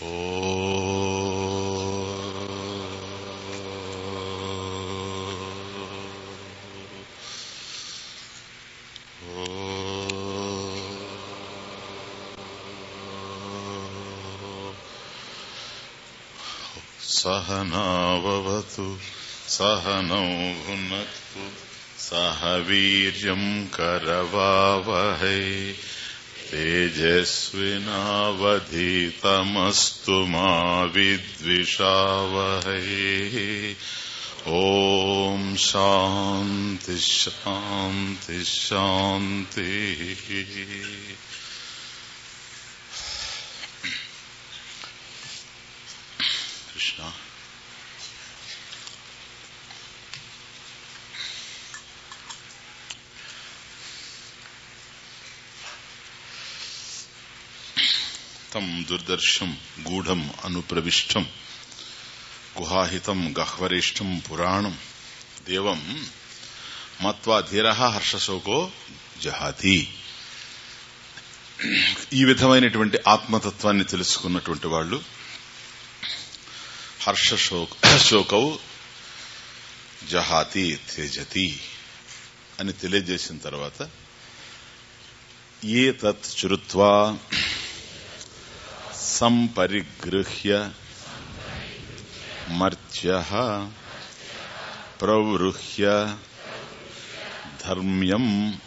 सहनावतु सहनौ भुनक्तु सह वीर्यम् करवावहै तेजस्विनावधीतमस्तु मा विद्विषावहै ॐ शान्ति शान्ति शान्तिः కృష్ణ తం దుర్దర్శం గూఢం అనుప్రవిష్టం గుహాహితం గహ్వరిష్టం పురాణం దేవం మత్వా ధీర హర్షశోకో జహాతి ఈ విధమైనటువంటి ఆత్మతత్వాన్ని తెలుసుకున్నటువంటి వాళ్ళు హర్ష శోకౌ జహాతి త్యజతి అని తెలియజేసిన తర్వాత ఏ తత్ చురుత్వా సంపరిగృహ్య మర్త్య ప్రవృహ్య ధర్మ్యం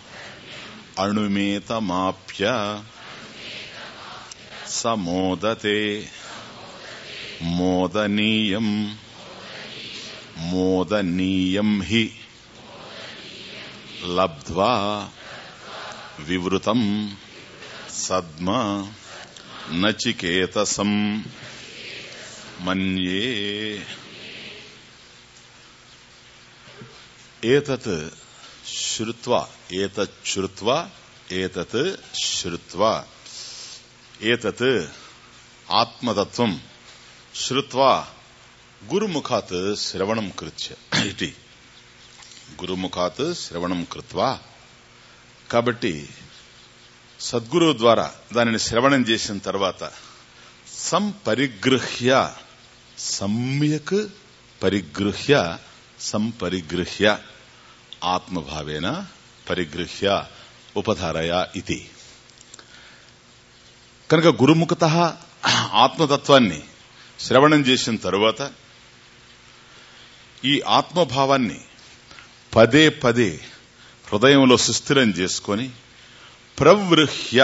అణుమేతమాప్య సమోదతే మోదనీయం మోదనీయం హి లబ్ధ్వా వివృతం సద్మ నచికేతసం మన్యే ఏతత్ శ్రుత్వా ఏతత్ శ్రుత్వా ఏతత్ శ్రుత్వా ఏతత్ ఆత్మతత్వం శ్రుత్వా గురుముఖాత్ శ్రవణం కృత్య ఇటి గురుముఖాత్ శ్రవణం కృత్వా కాబట్టి సద్గురువు ద్వారా దానిని శ్రవణం చేసిన తర్వాత సంపరిగృహ్య సమ్యక్ పరిగృహ్య సంపరిగృహ్య ఆత్మభావేన పరిగృహ్య ఉపధారయ ఇది కనుక గురుముఖత ఆత్మతత్వాన్ని శ్రవణం చేసిన తరువాత ఈ ఆత్మభావాన్ని పదే పదే హృదయంలో సుస్థిరం చేసుకొని ప్రవృహ్య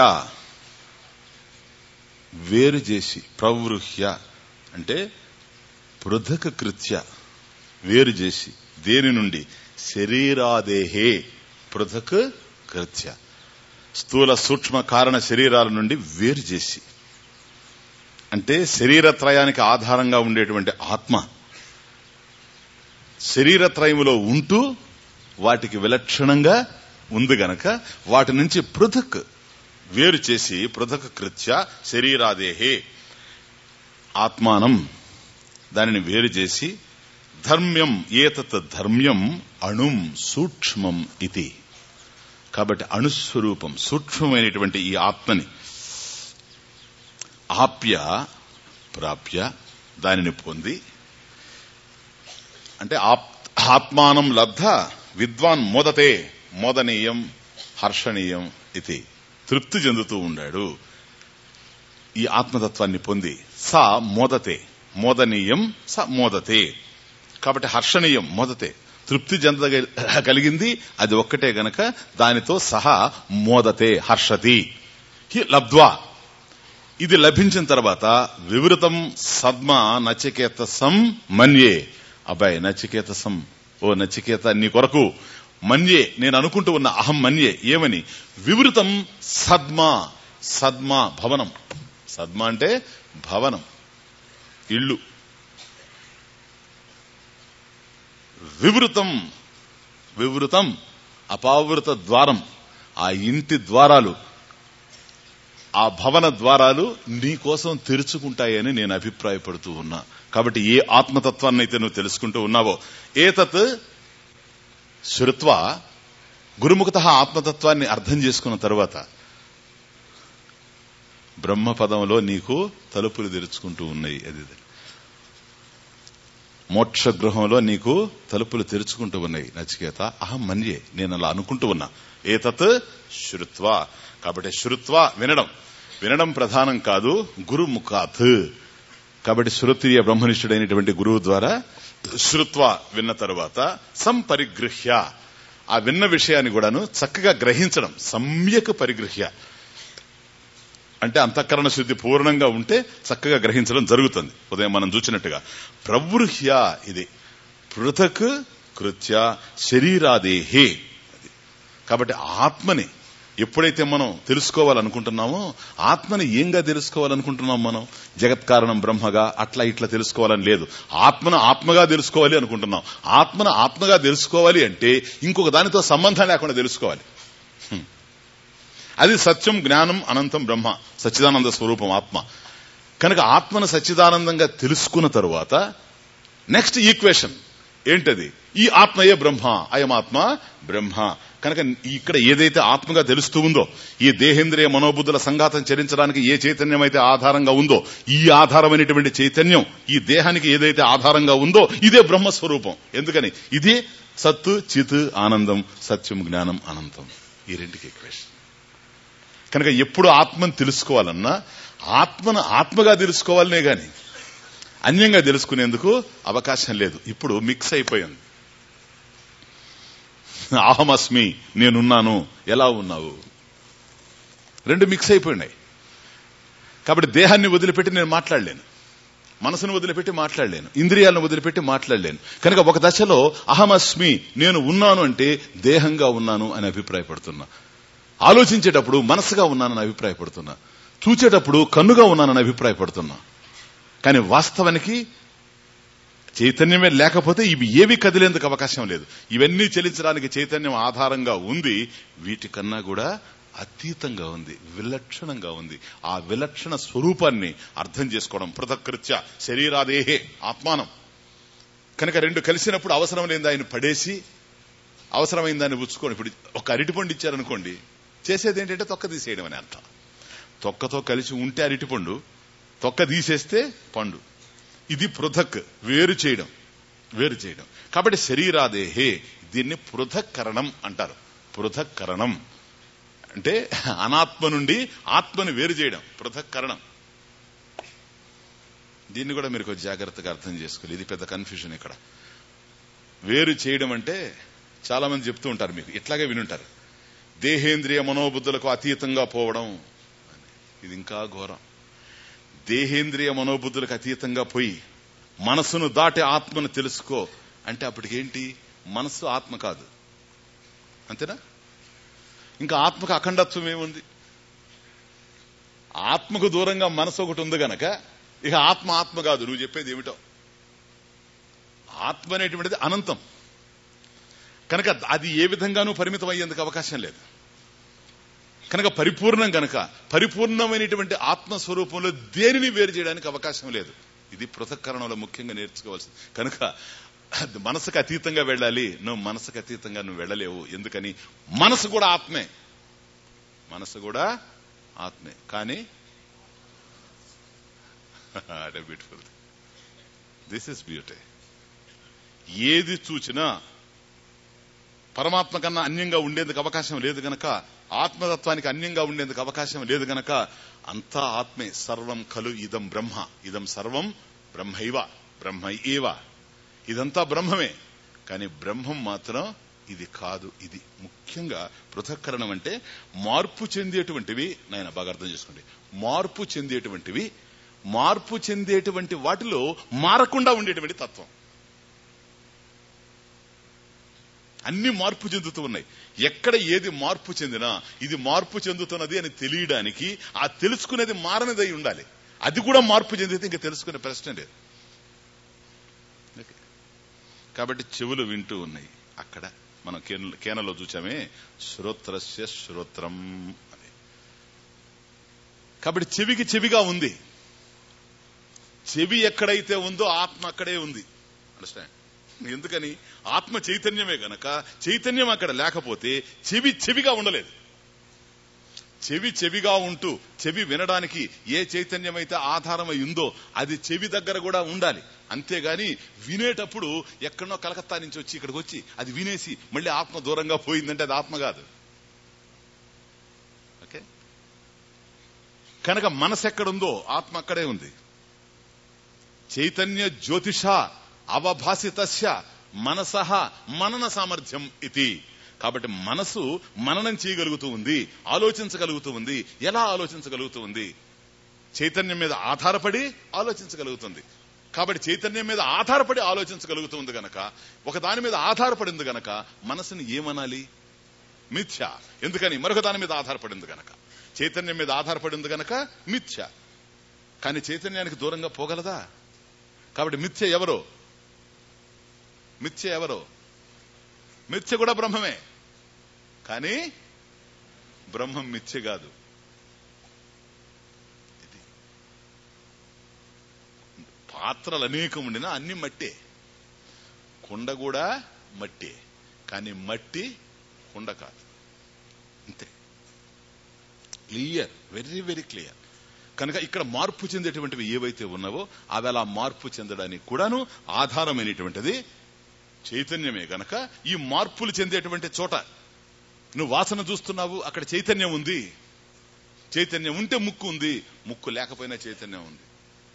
వేరు చేసి ప్రవృహ్య అంటే పృథక్ కృత్య వేరు చేసి దేని నుండి శరీరాదేహే పృథక్ కృత్య స్థూల సూక్ష్మ కారణ శరీరాల నుండి వేరు చేసి అంటే శరీరత్రయానికి ఆధారంగా ఉండేటువంటి ఆత్మ శరీరత్రయములో ఉంటూ వాటికి విలక్షణంగా ఉంది గనక వాటి నుంచి పృథక్ వేరు చేసి పృథక్ కృత్య శరీరాదేహే ఆత్మానం దానిని వేరు చేసి ధర్మ్యం ఏతత్ ధర్మ్యం అణుం సూక్ష్మం ఇది కాబట్టి అణుస్వరూపం సూక్ష్మమైనటువంటి ఈ ఆత్మని ఆప్య ప్రాప్య దానిని పొంది అంటే ఆత్మానం లబ్ధ విద్వాన్ మోదతే మోదనీయం హర్షణీయం ఇది తృప్తి చెందుతూ ఉండాడు ఈ ఆత్మతత్వాన్ని పొంది స మోదతే మోదనీయం స మోదతే కాబట్టి హర్షణీయం మోదతే తృప్తి చెందగలిగింది అది ఒక్కటే గనక దానితో సహా మోదతే హర్షతి లబ్ధ్వా ఇది లభించిన తర్వాత వివృతం సద్మ నచికేతసం మన్యే అబ్బాయి నచికేతసం ఓ నచికేత నీ కొరకు మన్యే నేను అనుకుంటూ ఉన్న అహం మన్యే ఏమని వివృతం సద్మ సద్మ భవనం సద్మ అంటే భవనం ఇల్లు వివృతం వివృతం అపావృత ద్వారం ఆ ఇంటి ద్వారాలు ఆ భవన ద్వారాలు నీ కోసం తెరుచుకుంటాయని నేను అభిప్రాయపడుతూ ఉన్నా కాబట్టి ఏ ఆత్మతత్వాన్ని అయితే నువ్వు తెలుసుకుంటూ ఉన్నావో ఏతత్ శృత్వ గురుముఖత ఆత్మతత్వాన్ని అర్థం చేసుకున్న తరువాత బ్రహ్మపదంలో నీకు తలుపులు తెరుచుకుంటూ ఉన్నాయి అది మోక్ష గృహంలో నీకు తలుపులు తెరుచుకుంటూ ఉన్నాయి నచికేత అహం మన్యే నేను అలా అనుకుంటూ ఉన్నా ఏతత్ శృత్వ కాబట్టి శృత్వ వినడం వినడం ప్రధానం కాదు గురుముఖాత్ కాబట్టి శృత్రియ బ్రహ్మనిష్ఠుడైనటువంటి గురువు ద్వారా శృత్వ విన్న తరువాత సంపరిగృహ్య ఆ విన్న విషయాన్ని కూడాను చక్కగా గ్రహించడం సమ్యక్ పరిగృహ్య అంటే అంతఃకరణ శుద్ధి పూర్ణంగా ఉంటే చక్కగా గ్రహించడం జరుగుతుంది ఉదయం మనం చూసినట్టుగా ప్రవృహ్య ఇది పృథక్ కృత్య శరీరాదేహే అది. కాబట్టి ఆత్మని ఎప్పుడైతే మనం తెలుసుకోవాలనుకుంటున్నామో ఆత్మని ఏంగా తెలుసుకోవాలనుకుంటున్నాం మనం జగత్ కారణం బ్రహ్మగా అట్లా ఇట్లా తెలుసుకోవాలని లేదు ఆత్మను ఆత్మగా తెలుసుకోవాలి అనుకుంటున్నాం ఆత్మను ఆత్మగా తెలుసుకోవాలి అంటే ఇంకొక దానితో సంబంధం లేకుండా తెలుసుకోవాలి హ్మ్. అది సత్యం జ్ఞానం అనంతం బ్రహ్మ సచ్చిదానంద స్వరూపం ఆత్మ కనుక ఆత్మను సచ్చిదానందంగా తెలుసుకున్న తరువాత నెక్స్ట్ ఈక్వేషన్ ఏంటది ఈ ఆత్మయే బ్రహ్మ అయం ఆత్మ బ్రహ్మ కనుక ఇక్కడ ఏదైతే ఆత్మగా తెలుస్తూ ఉందో ఈ దేహేంద్రియ మనోబుద్ధుల సంఘాతం చరించడానికి ఏ చైతన్యం అయితే ఆధారంగా ఉందో ఈ ఆధారమైనటువంటి చైతన్యం ఈ దేహానికి ఏదైతే ఆధారంగా ఉందో ఇదే బ్రహ్మస్వరూపం ఎందుకని ఇది సత్తు చిత్ ఆనందం సత్యం జ్ఞానం అనంతం ఈ రెండుకి ఈక్వేషన్ కనుక ఎప్పుడు ఆత్మను తెలుసుకోవాలన్నా ఆత్మను ఆత్మగా తెలుసుకోవాలనే గాని అన్యంగా తెలుసుకునేందుకు అవకాశం లేదు ఇప్పుడు మిక్స్ అయిపోయింది అహమస్మి నేనున్నాను ఎలా ఉన్నావు రెండు మిక్స్ అయిపోయినాయి కాబట్టి దేహాన్ని వదిలిపెట్టి నేను మాట్లాడలేను మనసును వదిలిపెట్టి మాట్లాడలేను ఇంద్రియాలను వదిలిపెట్టి మాట్లాడలేను కనుక ఒక దశలో అహమస్మి నేను ఉన్నాను అంటే దేహంగా ఉన్నాను అని అభిప్రాయపడుతున్నా ఆలోచించేటప్పుడు మనసుగా ఉన్నానని అభిప్రాయపడుతున్నా చూచేటప్పుడు కన్నుగా ఉన్నానని అభిప్రాయపడుతున్నా కానీ వాస్తవానికి చైతన్యమే లేకపోతే ఇవి ఏవి కదిలేందుకు అవకాశం లేదు ఇవన్నీ చెల్లించడానికి చైతన్యం ఆధారంగా ఉంది వీటికన్నా కూడా అతీతంగా ఉంది విలక్షణంగా ఉంది ఆ విలక్షణ స్వరూపాన్ని అర్థం చేసుకోవడం పృథకృత్య శరీరాదేహే ఆత్మానం కనుక రెండు కలిసినప్పుడు అవసరం లేని దాన్ని పడేసి అవసరమైన దాన్ని పుచ్చుకొని ఇప్పుడు ఒక అరటిపండు ఇచ్చారనుకోండి చేసేది ఏంటంటే తొక్క తీసేయడం అని అర్థం తొక్కతో కలిసి ఉంటే అరటిపండు తొక్క తీసేస్తే పండు ఇది పృథక్ వేరు చేయడం వేరు చేయడం కాబట్టి శరీరాదేహే దీన్ని పృథక్కరణం అంటారు పృథక్కరణం అంటే అనాత్మ నుండి ఆత్మను వేరు చేయడం పృథక్కరణం దీన్ని కూడా మీరు కొంచెం జాగ్రత్తగా అర్థం చేసుకోవాలి ఇది పెద్ద కన్ఫ్యూజన్ ఇక్కడ వేరు చేయడం అంటే చాలా మంది చెప్తూ ఉంటారు మీకు ఇట్లాగే వినుంటారు దేహేంద్రియ మనోబుద్ధులకు అతీతంగా పోవడం ఇది ఇంకా ఘోరం దేహేంద్రియ మనోబుద్ధులకు అతీతంగా పోయి మనసును దాటి ఆత్మను తెలుసుకో అంటే అప్పటికేంటి మనస్సు ఆత్మ కాదు అంతేనా ఇంకా ఆత్మకు అఖండత్వం ఏముంది ఆత్మకు దూరంగా మనసు ఒకటి ఉంది గనక ఇక ఆత్మ ఆత్మ కాదు నువ్వు చెప్పేది ఏమిటో ఆత్మ అనేటువంటిది అనంతం కనుక అది ఏ విధంగానూ పరిమితం అయ్యేందుకు అవకాశం లేదు కనుక పరిపూర్ణం గనక పరిపూర్ణమైనటువంటి ఆత్మస్వరూపంలో దేనిని వేరు చేయడానికి అవకాశం లేదు ఇది పృథక్కరణంలో ముఖ్యంగా నేర్చుకోవాల్సింది కనుక అది మనసుకు అతీతంగా వెళ్ళాలి నువ్వు మనసుకు అతీతంగా నువ్వు వెళ్ళలేవు ఎందుకని మనసు కూడా ఆత్మే మనసు కూడా ఆత్మే కానీ బ్యూటిఫుల్ దిస్ ఇస్ బ్యూటీ ఏది చూచినా పరమాత్మ కన్నా అన్యంగా ఉండేందుకు అవకాశం లేదు గనక ఆత్మతత్వానికి అన్యంగా ఉండేందుకు అవకాశం లేదు గనక అంతా ఆత్మే సర్వం ఖలు ఇదం బ్రహ్మ ఇదం సర్వం బ్రహ్మైవ బ్రహ్మ ఏవ ఇదంతా బ్రహ్మమే కానీ బ్రహ్మం మాత్రం ఇది కాదు ఇది ముఖ్యంగా పృథక్కరణం అంటే మార్పు చెందేటువంటివి నాయన బాగా అర్థం చేసుకోండి మార్పు చెందేటువంటివి మార్పు చెందేటువంటి వాటిలో మారకుండా ఉండేటువంటి తత్వం అన్ని మార్పు చెందుతూ ఉన్నాయి ఎక్కడ ఏది మార్పు చెందినా ఇది మార్పు చెందుతున్నది అని తెలియడానికి ఆ తెలుసుకునేది మారనిదై ఉండాలి అది కూడా మార్పు చెందితే ఇంకా తెలుసుకునే ప్రశ్న లేదు ఓకే. కాబట్టి చెవులు వింటూ ఉన్నాయి అక్కడ మనం కేన- కేనలో చూచామే శ్రోత్రస్య శ్రోత్రం అని కాబట్టి చెవికి చెవిగా ఉంది చెవి ఎక్కడైతే ఉందో ఆత్మ అక్కడే ఉంది అండర్స్టాండ్ ఎందుకని ఆత్మ చైతన్యమే గనక చైతన్యం అక్కడ లేకపోతే చెవి చెవిగా ఉండలేదు చెవి చెవిగా ఉంటూ చెవి వినడానికి ఏ చైతన్యమైతే ఆధారమై ఉందో అది చెవి దగ్గర కూడా ఉండాలి అంతేగాని వినేటప్పుడు ఎక్కడనో కలకత్తా నుంచి వచ్చి ఇక్కడికి వచ్చి అది వినేసి మళ్ళీ ఆత్మ దూరంగా పోయిందంటే అది ఆత్మ కాదు ఓకే కనుక మనసు ఎక్కడుందో ఆత్మ అక్కడే ఉంది చైతన్య జ్యోతిష అవభాసితస్య మనస మనన సామర్థ్యం ఇది కాబట్టి మనసు మననం చేయగలుగుతూ ఉంది ఆలోచించగలుగుతూ ఉంది ఎలా ఆలోచించగలుగుతూ ఉంది చైతన్యం మీద ఆధారపడి ఆలోచించగలుగుతుంది కాబట్టి చైతన్యం మీద ఆధారపడి ఆలోచించగలుగుతుంది గనక ఒక దాని మీద ఆధారపడింది గనక మనసుని ఏమనాలి మిథ్య ఎందుకని మరొక దాని మీద ఆధారపడింది గనక చైతన్యం మీద ఆధారపడింది గనక మిథ్య కానీ చైతన్యానికి దూరంగా పోగలదా కాబట్టి మిథ్య ఎవరో మిథ్య ఎవరో మిథ్య కూడా బ్రహ్మమే కానీ బ్రహ్మం మిథ్య కాదు ఇది పాత్రలు అనేకం ఉండినా అన్ని మట్టే కుండ కూడా మట్టే కానీ మట్టి కుండ కాదు అంతే క్లియర్ వెరీ వెరీ క్లియర్ కనుక ఇక్కడ మార్పు చెందేటువంటివి ఏవైతే ఉన్నావో అవి అలా మార్పు చెందడానికి కూడాను ఆధారమైనటువంటిది చైతన్యమే గనక ఈ మార్పులు చెందేటువంటి చోట నువ్వు వాసన చూస్తున్నావు అక్కడ చైతన్యం ఉంది చైతన్యం ఉంటే ముక్కు ఉంది ముక్కు లేకపోయినా చైతన్యం ఉంది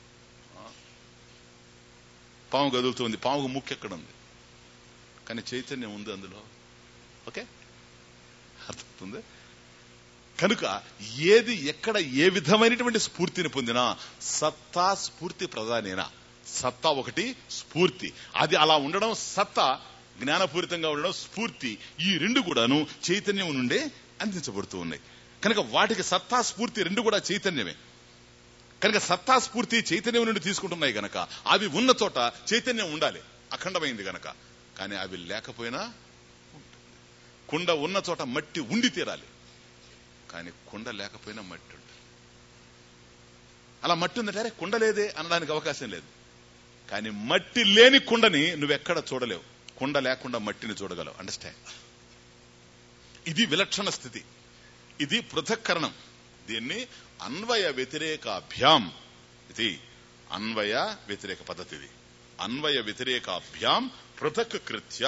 పాము కదులుతుంది పాముకు ముక్కు ఎక్కడ ఉంది కానీ చైతన్యం ఉంది అందులో ఓకే అర్థమవుతుంది కనుక ఏది ఎక్కడ ఏ విధమైనటువంటి స్ఫూర్తిని పొందినా సత్తా స్ఫూర్తి ప్రధానేనా సత్తా ఒకటి స్ఫూర్తి అది అలా ఉండడం సత్తా జ్ఞానపూరితంగా ఉండడం స్ఫూర్తి ఈ రెండు కూడాను చైతన్యం నుండే అందించబడుతూ ఉన్నాయి కనుక వాటికి సత్తా స్ఫూర్తి రెండు కూడా చైతన్యమే కనుక సత్తా స్ఫూర్తి చైతన్యం నుండి తీసుకుంటున్నాయి గనక అవి ఉన్న చోట చైతన్యం ఉండాలి అఖండమైంది గనక కానీ అవి లేకపోయినా కుండ ఉన్న చోట మట్టి ఉండి తీరాలి కానీ కుండ లేకపోయినా మట్టి ఉంటుంది అలా మట్టి ఉందంటే కుండ లేదే అనడానికి అవకాశం లేదు కానీ మట్టి లేని కుండని నువ్వెక్కడ చూడలేవు కుండ లేకుండా మట్టిని చూడగలవు అండర్స్టాండ్ ఇది విలక్షణ స్థితి ఇది పృథక్కరణం దీన్ని అన్వయ వ్యతిరేకాభ్యాం ఇది అన్వయ వ్యతిరేక పద్ధతి ఇది అన్వయ వ్యతిరేకాభ్యాం పృథక్ కృత్య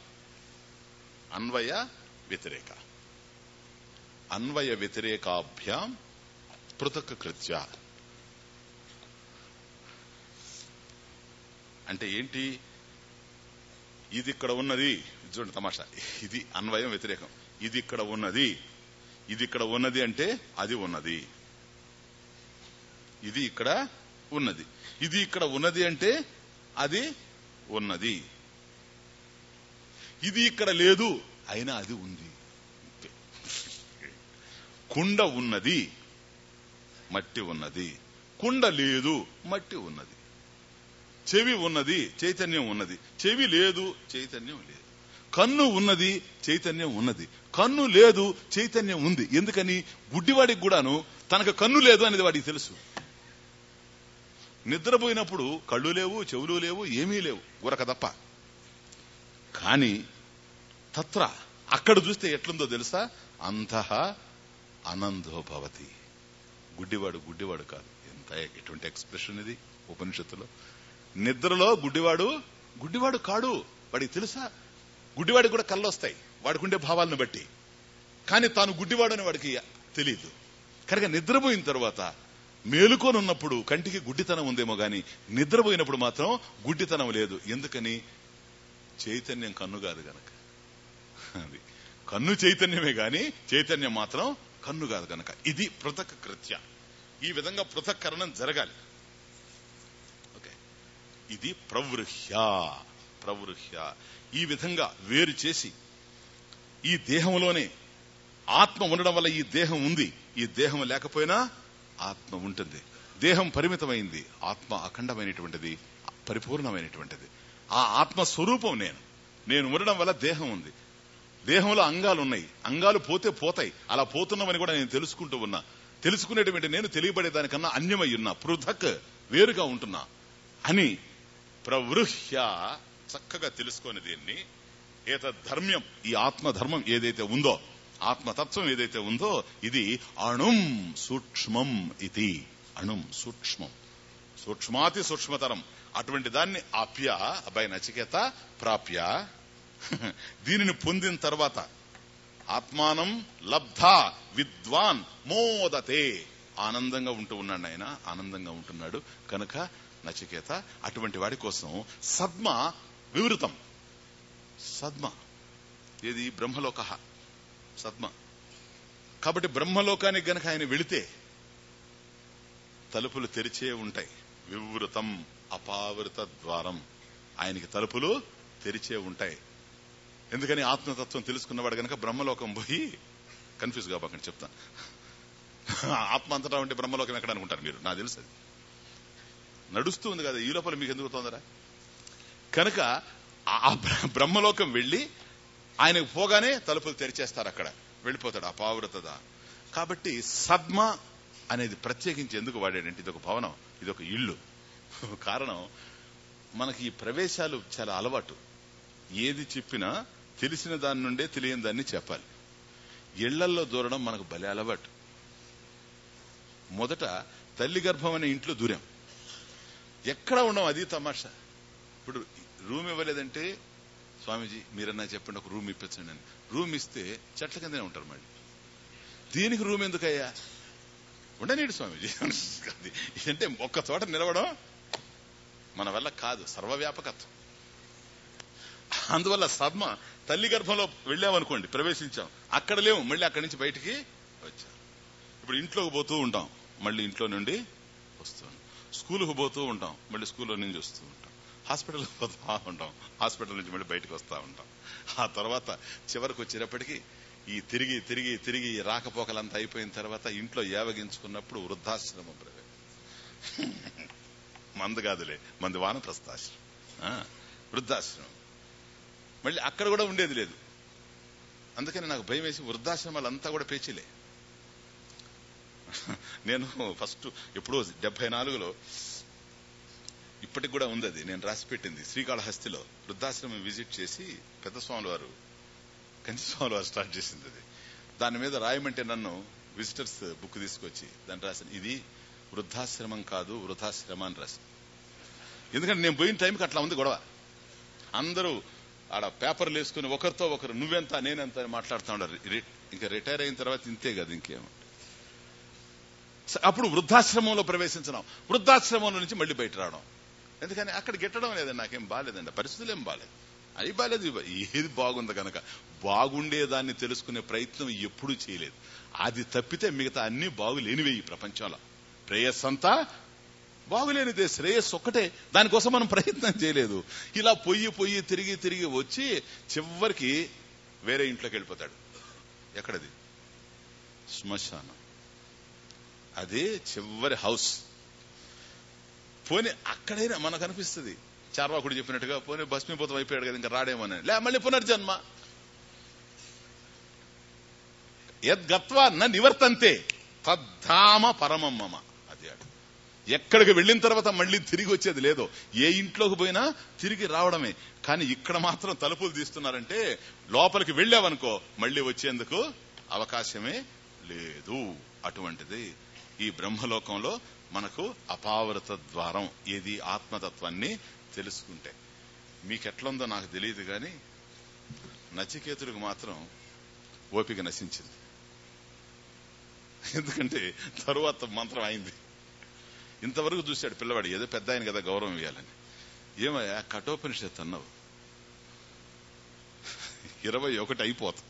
అన్వయ వ్యతిరేక అన్వయ వ్యతిరేకాభ్యాం పృథక్ కృత్య అంటే ఏంటి ఇది ఇక్కడ ఉన్నది చూడండి తమాషా ఇది అన్వయం వ్యతిరేకం ఇది ఇక్కడ ఉన్నది ఇది ఇక్కడ ఉన్నది అంటే అది ఉన్నది ఇది ఇక్కడ ఉన్నది ఇది ఇక్కడ ఉన్నది అంటే అది ఉన్నది ఇది ఇక్కడ లేదు అయినా అది ఉంది కుండ ఉన్నది మట్టి ఉన్నది కుండ లేదు మట్టి ఉన్నది చెవి ఉన్నది చైతన్యం ఉన్నది చెవి లేదు చైతన్యం లేదు కన్ను ఉన్నది చైతన్యం ఉన్నది కన్ను లేదు చైతన్యం ఉంది ఎందుకని గుడ్డివాడికి కూడాను తనకు కన్ను లేదు అనేది వాడికి తెలుసు నిద్రపోయినప్పుడు కళ్ళు లేవు చెవులు లేవు ఏమీ లేవు గురక తప్ప కానీ తత్ర అక్కడ చూస్తే ఎట్లుందో తెలుసా అంతః అనందో భవతి గుడ్డివాడు గుడ్డివాడు కాదు ఎంత ఎటువంటి ఎక్స్ప్రెషన్ ఇది ఉపనిషత్తులో నిద్రలో గుడ్డివాడు గుడ్డివాడు కాడు వాడికి తెలుసా గుడ్డివాడికి కూడా కళ్ళు వస్తాయి వాడికుండే భావాలను బట్టి కానీ తాను గుడ్డివాడు అని వాడికి తెలియదు కనుక నిద్రపోయిన తర్వాత మేలుకొని ఉన్నప్పుడు కంటికి గుడ్డితనం ఉందేమో గాని నిద్రపోయినప్పుడు మాత్రం గుడ్డితనం లేదు ఎందుకని చైతన్యం కన్ను కాదు గనక అది కన్ను చైతన్యమే గాని చైతన్యం మాత్రం కన్ను కాదు గనక ఇది పృథక్ కృత్య ఈ విధంగా పృథక్కరణం జరగాలి ఓకే ఇది ప్రవృహ్య ప్రవృహ్య ఈ విధంగా వేరు చేసి ఈ దేహంలోనే ఆత్మ ఉండడం వల్ల ఈ దేహం ఉంది ఈ దేహం లేకపోయినా ఆత్మ ఉంటుంది దేహం పరిమితమైంది ఆత్మ అఖండమైనటువంటిది పరిపూర్ణమైనటువంటిది ఆ ఆత్మ స్వరూపం నేను నేను ఉండడం వల్ల దేహం ఉంది దేహంలో అంగాలు ఉన్నాయి అంగాలు పోతే పోతాయి అలా పోతున్నామని కూడా నేను తెలుసుకుంటూ ఉన్నా తెలుసుకునేటువంటి నేను తెలియబడేదానికన్నా అన్యమై ఉన్నా పృథక్ వేరుగా ఉంటున్నా అని ప్రవృహ్య చక్కగా తెలుసుకొని దీన్ని ఏత ధర్మ్యం ఈ ఆత్మ ధర్మం ఏదైతే ఉందో ఆత్మతత్వం ఏదైతే ఉందో ఇది అణుం సూక్ష్మం ఇది అణుం సూక్ష్మం సూక్ష్మాతి సూక్ష్మతరం అటువంటి దాన్ని ఆప్య అబ్బాయి నచికేత ప్రాప్య దీనిని పొందిన తర్వాత ఆత్మానం లబ్ధ విద్వాన్ మోదతే ఆనందంగా ఉంటూ ఉన్నాడు ఆయన ఆనందంగా ఉంటున్నాడు కనుక నచికేత అటువంటి వాడి కోసం సద్మ వివృతం సద్మ ఏది బ్రహ్మలోక సద్మ కాబట్టి బ్రహ్మలోకానికి గనక ఆయన వెళితే తలుపులు తెరిచే ఉంటాయి వివృతం అపావృత ద్వారం ఆయనకి తలుపులు తెరిచే ఉంటాయి ఎందుకని ఆత్మతత్వం తెలుసుకున్నవాడు గనక బ్రహ్మలోకం పోయి కన్ఫ్యూజ్ కాబోకండి చెప్తాను ఆత్మ అంతటా ఉంటే బ్రహ్మలోకం ఎక్కడ అనుకుంటారు మీరు నాకు తెలుసు అది నడుస్తూ ఉంది కదా ఈ లోపల మీకు ఎందుకు తొందర కనుక ఆ బ్ర- బ్రహ్మలోకం వెళ్లి ఆయనకు పోగానే తలుపులు తెరిచేస్తారు అక్కడ వెళ్ళిపోతాడు అపావృతద కాబట్టి సద్మ అనేది ప్రత్యేకించి ఎందుకు వాడాడంటే ఇది ఒక భవనం ఇది ఒక ఇల్లు కారణం మనకి ఈ ప్రవేశాలు చాలా అలవాటు ఏది చెప్పినా తెలిసిన దాని నుండే తెలియని దాన్ని చెప్పాలి ఇళ్లల్లో దూరడం మనకు భలే అలవాటు మొదట తల్లి గర్భం అనే ఇంట్లో దూరాం ఎక్కడ ఉన్నాం అది తమాషా ఇప్పుడు రూమ్ ఇవ్వలేదంటే స్వామీజీ మీరన్నా చెప్పండి ఒక రూమ్ ఇప్పించండి అని రూమ్ ఇస్తే చెట్ల కిందనే ఉంటారు మళ్ళీ దీనికి రూమ్ ఎందుకయ్యా ఉండనీడు స్వామీజీ అది అంటే ఒక్క చోట నిలవడం మన వల్ల కాదు సర్వవ్యాపకత్వం అందువల్ల సద్మ తల్లి గర్భంలో వెళ్ళామనుకోండి ప్రవేశించాం అక్కడ లేవు మళ్ళీ అక్కడి నుంచి బయటికి వచ్చాం ఇప్పుడు ఇంట్లోకి పోతూ ఉంటాం మళ్ళీ ఇంట్లో నుండి వస్తాం స్కూల్కి పోతూ ఉంటాం మళ్ళీ స్కూల్లో నుంచి వస్తూ ఉంటాం హాస్పిటల్కి పోతూ ఉంటాం హాస్పిటల్ నుంచి మళ్ళీ బయటకు వస్తూ ఉంటాం ఆ తర్వాత చివరికి వచ్చేటప్పటికి ఈ తిరిగి తిరిగి తిరిగి ఈ రాకపోకలంతా అయిపోయిన తర్వాత ఇంట్లో ఏవగించుకున్నప్పుడు వృద్ధాశ్రమం ప్రవేశం మందు కాదులే మంది వానప్రస్థాశ్రమం ఆ, వృద్ధాశ్రమం మళ్ళీ అక్కడ కూడా ఉండేది లేదు అందుకని నాకు భయం వేసి వృద్ధాశ్రమాలంతా కూడా పేచీలే నేను ఫస్ట్ ఎప్పుడో డెబ్బై నాలుగులో ఇప్పటికి కూడా ఉంది అది నేను రాసి పెట్టింది శ్రీకాళహస్తిలో వృద్ధాశ్రమం విజిట్ చేసి పెద్ద స్వాముల వారు కంచి స్వాముల వారు స్టార్ట్ చేసింది అది దాని మీద రాయమంటే నన్ను విజిటర్స్ బుక్ తీసుకొచ్చి దాన్ని రాసిన ఇది వృద్ధాశ్రమం కాదు వృద్ధాశ్రమ అని రాసి ఎందుకంటే నేను పోయిన టైంకి అట్లా ఉంది గొడవ అందరూ ఆడ పేపర్లు వేసుకుని ఒకరితో ఒకరు నువ్వెంత నేనెంత అని మాట్లాడుతూ ఉండరు రి- ఇంకా రిటైర్ అయిన తర్వాత ఇంతే కదా ఇంకేమో స- అప్పుడు వృద్ధాశ్రమంలో ప్రవేశించడం వృద్ధాశ్రమంలో నుంచి మళ్ళీ బయట రావడం ఎందుకని అక్కడ గిట్టడం లేదండి నాకేం బాగాలేదండి పరిస్థితులు ఏం బాగాలేదు అది బాగాలేదు ఇది బా- ఏది బాగుంది కనుక బాగుండేదాన్ని తెలుసుకునే ప్రయత్నం ఎప్పుడూ చేయలేదు అది తప్పితే మిగతా అన్ని బాగులేనివే ఈ ప్రపంచంలో ప్రేయస్సంతా బాగులేనిదే శ్రేయస్సు ఒక్కటే దానికోసం మనం ప్రయత్నం చేయలేదు ఇలా పొయ్యి పొయ్యి తిరిగి తిరిగి వచ్చి చివరికి వేరే ఇంట్లోకి వెళ్ళిపోతాడు ఎక్కడది శ్మశానం అదే చివరి హౌస్ పోనీ అక్కడైనా మనకు అనిపిస్తుంది చార్వాకుడు చెప్పినట్టుగా పోనీ భస్మీభూతం అయిపోయాడు కదా ఇంకా రాడేమని లే మళ్ళీ పునర్జన్మ యద్గత్వా న నివర్తంతే తద్ధామ పరమం మమ అది ఆడు ఎక్కడికి వెళ్ళిన తర్వాత మళ్ళీ తిరిగి వచ్చేది లేదో ఏ ఇంట్లోకి పోయినా తిరిగి రావడమే కానీ ఇక్కడ మాత్రం తలుపులు తీస్తున్నారంటే లోపలికి వెళ్ళావనుకో మళ్ళీ వచ్చేందుకు అవకాశమే లేదు అటువంటిది ఈ బ్రహ్మలోకంలో మనకు అపావృత ద్వారం ఏది ఆత్మతత్వాన్ని తెలుసుకుంటే మీకెట్లుందో నాకు తెలియదు కానీ నచికేతుడికి మాత్రం ఓపిక నశించింది ఎందుకంటే తరువాత మంత్రం అయింది ఇంతవరకు చూశాడు పిల్లవాడు ఏదో పెద్ద ఆయన కదా గౌరవం ఇవ్వాలని ఏమయ్యా కఠోపనిషత్ అన్నావు ఇరవై ఒకటి అయిపోతుంది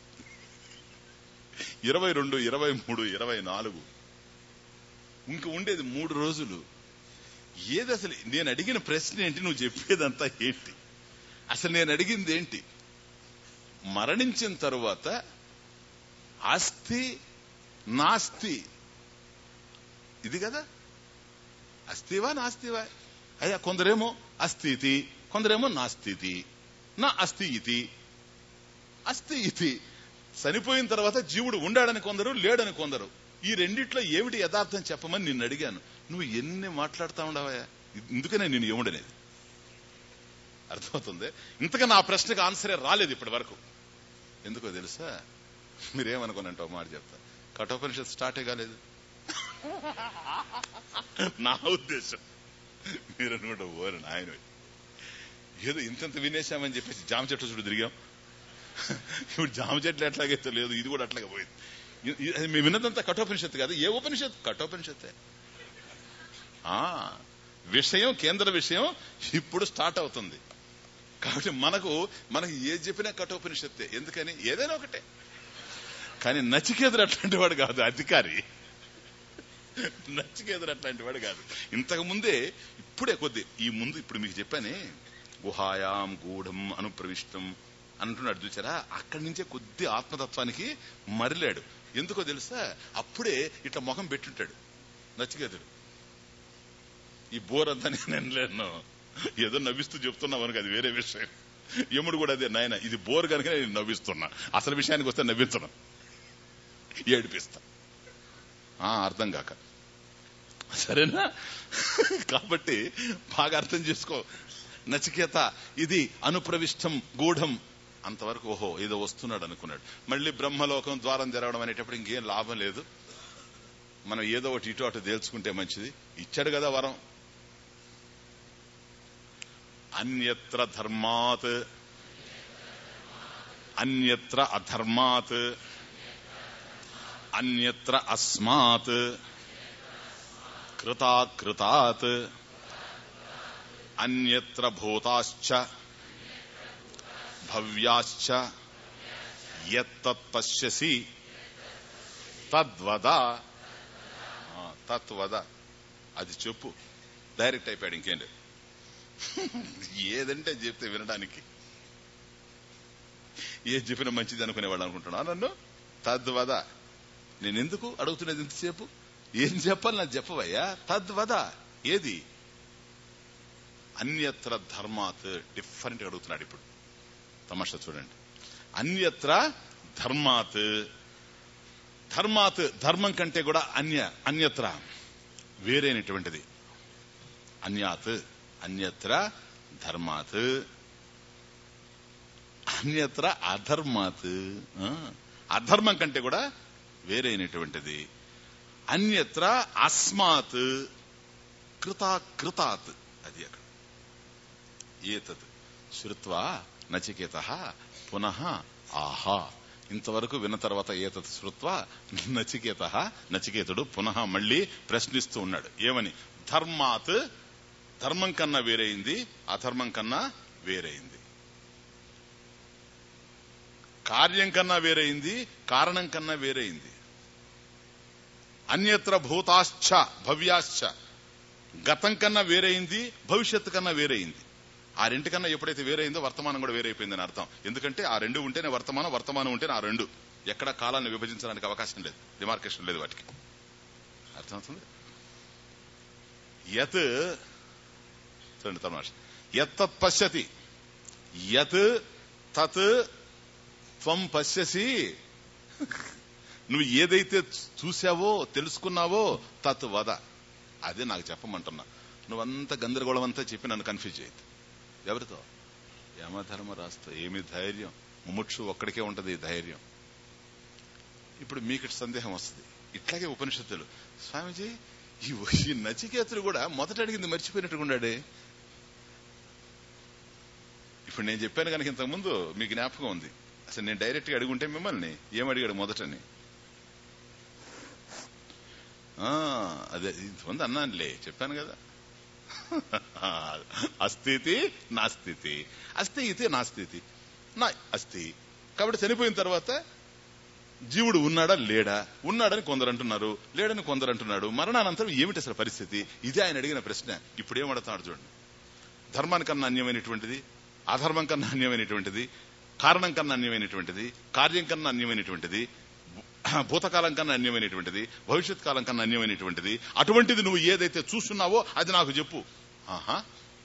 ఇరవై రెండు ఇరవై మూడు ఇరవై నాలుగు ఇంక ఉండేది మూడు రోజులు ఏది అసలు నేను అడిగిన ప్రశ్న ఏంటి నువ్వు చెప్పేదంతా ఏంటి అసలు నేను అడిగింది ఏంటి మరణించిన తరువాత అస్థి నాస్తి ఇది కదా అస్థివా నాస్తివా అయ్యా కొందరేమో అస్థితి కొందరేమో నాస్తితి నా అస్థి ఇతి అస్థి ఇతి చనిపోయిన తర్వాత జీవుడు ఉండాడని కొందరు లేడని కొందరు ఈ రెండిట్లో ఏమిటి యథార్థం చెప్పమని నిన్ను అడిగాను నువ్వు ఎన్ని మాట్లాడుతా ఉండవా ఇందుకనే నేను ఏముడనేది అర్థమవుతుంది ఇంతగా నా ప్రశ్నకు ఆన్సరే రాలేదు ఇప్పటి వరకు ఎందుకో తెలుసా మీరేమనుకోనంటే ఒక మాట చెప్తా కఠోపనిషత్ స్టార్టే కాలేదు నా ఉద్దేశం మీరు అనుకుంటా ఓరు నాయన ఏదో ఇంతంత వినేశామని చెప్పేసి జామ చెట్టు చుట్టూ తిరిగాం ఇప్పుడు జామ చెట్లు ఎట్లాగైతే లేదు ఇది కూడా అట్లాగే పోయింది ఇ- ఇ- అది మేము విన్నదంతా కఠోపనిషత్తు కాదు ఏ ఉపనిషత్తు కఠోపనిషత్తే ఆ విషయం కేంద్ర విషయం ఇప్పుడు స్టార్ట్ అవుతుంది కాబట్టి మనకు మనకి ఏది చెప్పినా కఠోపనిషత్తే ఎందుకని ఏదైనా ఒకటే కానీ నచికేతుడు అట్లాంటి వాడు కాదు అధికారి నచికేతుడు అట్లాంటి వాడు కాదు ఇంతకు ముందే ఇప్పుడే కొద్ది ఈ ముందు ఇప్పుడు మీకు చెప్పానే గుహాయాం గూఢం అనుప్రవిష్టం అంటున్నాడు చూసారా అక్కడి నుంచే కొద్ది ఆత్మతత్వానికి మరిలాడు ఎందుకో తెలుసా అప్పుడే ఇట్లా ముఖం పెట్టుంటాడు నచికేతుడు ఈ బోర్ అంతా నేను లేను ఏదో నవ్విస్తూ చెప్తున్నావు అనుకు అది వేరే విషయం యముడు కూడా అదే నాయన ఇది బోర్ కనుక నేను నవ్విస్తున్నా అసలు విషయానికి వస్తే నవ్వించను ఏడిపిస్తా ఆ అర్థం కాక సరేనా కాబట్టి బాగా అర్థం చేసుకో నచికేత ఇది అనుప్రవిష్టం గూఢం అంతవరకు ఓహో ఏదో వస్తున్నాడు అనుకున్నాడు మళ్ళీ బ్రహ్మలోకం ద్వారం తెరవడం అనేటప్పుడు ఇంకేం లాభం లేదు మనం ఏదో ఒకటి ఇటు అటు తేల్చుకుంటే మంచిది ఇచ్చాడు కదా వరం అన్యత్ర ధర్మాత్ అన్యత్ర అధర్మాత్ అన్యత్ర అస్మాత్ కృతాకృతాత్ అన్యత్ర భూతాశ్చ భవ్యాశ్చ యత్తత్ పశ్యసి తద్వద ఆ, తత్వద అది చెప్పు డైరెక్ట్ అయిపోయాడు ఇంకేం లేదు ఏదంటే చెప్తే వినడానికి ఏది చెప్పినా మంచిది అనుకునేవాడు అనుకుంటున్నా నన్ను తద్వద నేనెందుకు అడుగుతున్నది ఇంతసేపు ఏం చెప్పాలి నాకు చెప్పవయ్యా తద్వద ఏది అన్యత్ర ధర్మాత్ డిఫరెంట్ గా అడుగుతున్నాడు ఇప్పుడు తమాషా చూడండి అన్యత్ర ధర్మాత్ ధర్మాత్ ధర్మం కంటే కూడా అన్య అన్యత్ర వేరైనటువంటిది అన్యాత్ అన్యత్ర ధర్మాత్ అన్యత్ర అధర్మాత్ ఆ, అధర్మం కంటే కూడా వేరైనటువంటిది అన్యత్ర అస్మాత్ కృతాకృతాత్ అది అక్కడ ఏతత్ శ్రుత్వా నచికేత పునః ఆహా ఇంతవరకు విన్న తర్వాత ఏతత్ శ్రుత్వా నచికేత నచికేతుడు పునః మళ్ళీ ప్రశ్నిస్తూ ఉన్నాడు ఏమని ధర్మాత్ ధర్మం కన్నా వేరైంది అధర్మం కన్నా వేరైంది కార్యం కన్నా వేరైంది కారణం కన్నా వేరైంది అన్యత్ర భూతాశ్చ భవ్యాశ్చ గతం కన్నా వేరైంది భవిష్యత్తు కన్నా వేరైంది ఆ రెండు కన్నా ఎప్పుడైతే వేరైందో వర్తమానం కూడా వేరైపోయిందని అర్థం ఎందుకంటే ఆ రెండు ఉంటేనే వర్తమానం వర్తమానం ఉంటేనే ఆ రెండు ఎక్కడ కాలాన్ని విభజించడానికి అవకాశం లేదు డిమార్కేషన్ లేదు వాటికి అర్థమవుతుంది యత్ చూడండి తమాష యత్ పశ్యతి యత్ తత్ త్వం పశ్యసి నువ్వు ఏదైతే చూసావో తెలుసుకున్నావో తత్ వద అదే నాకు చెప్పమంటున్నా నువ్వంతా గందరగోళం అంతా చెప్పి నన్ను కన్ఫ్యూజ్ చేయద్దు ఎవరితో యమధర్మ రాస్తా ఏమి ధైర్యం ముముక్షు ఒక్కడికే ఉంటది ఈ ధైర్యం ఇప్పుడు మీకు సందేహం వస్తుంది ఇట్లాగే ఉపనిషత్తులు స్వామీజీ ఈ ఈ నచికేతుడు కూడా మొదట అడిగింది మర్చిపోయినట్టుగా ఉన్నాడే ఇప్పుడు నేను చెప్పాను కనుక ఇంతకు ముందు మీకు జ్ఞాపకం ఉంది అసలు నేను డైరెక్ట్ గా అడుగుంటే మిమ్మల్ని ఏం అడిగాడు మొదటని ఆ, అదే ఇంతమంది అన్నానులే చెప్పాను కదా అస్థితి నాస్థితి అస్థి ఇది నాస్థితి నా అస్థి కాబట్టి చనిపోయిన తర్వాత జీవుడు ఉన్నాడా లేడా ఉన్నాడని కొందరు అంటున్నారు లేడని కొందరు అంటున్నాడు మరణానంతరం ఏమిటి అసలు పరిస్థితి ఇదే ఆయన అడిగిన ప్రశ్న ఇప్పుడు ఏమడుతున్నాడు చూడండి ధర్మానికన్నా అన్యమైనటువంటిది అధర్మం కన్నా అన్యమైనటువంటిది కారణం కన్నా అన్యమైనటువంటిది కార్యం కన్నా అన్యమైనటువంటిది భూతకాలం కన్నా అన్యమైనటువంటిది భవిష్యత్ కాలం కన్నా అన్యమైనటువంటిది అటువంటిది నువ్వు ఏదైతే చూస్తున్నావో అది నాకు చెప్పు ఆహా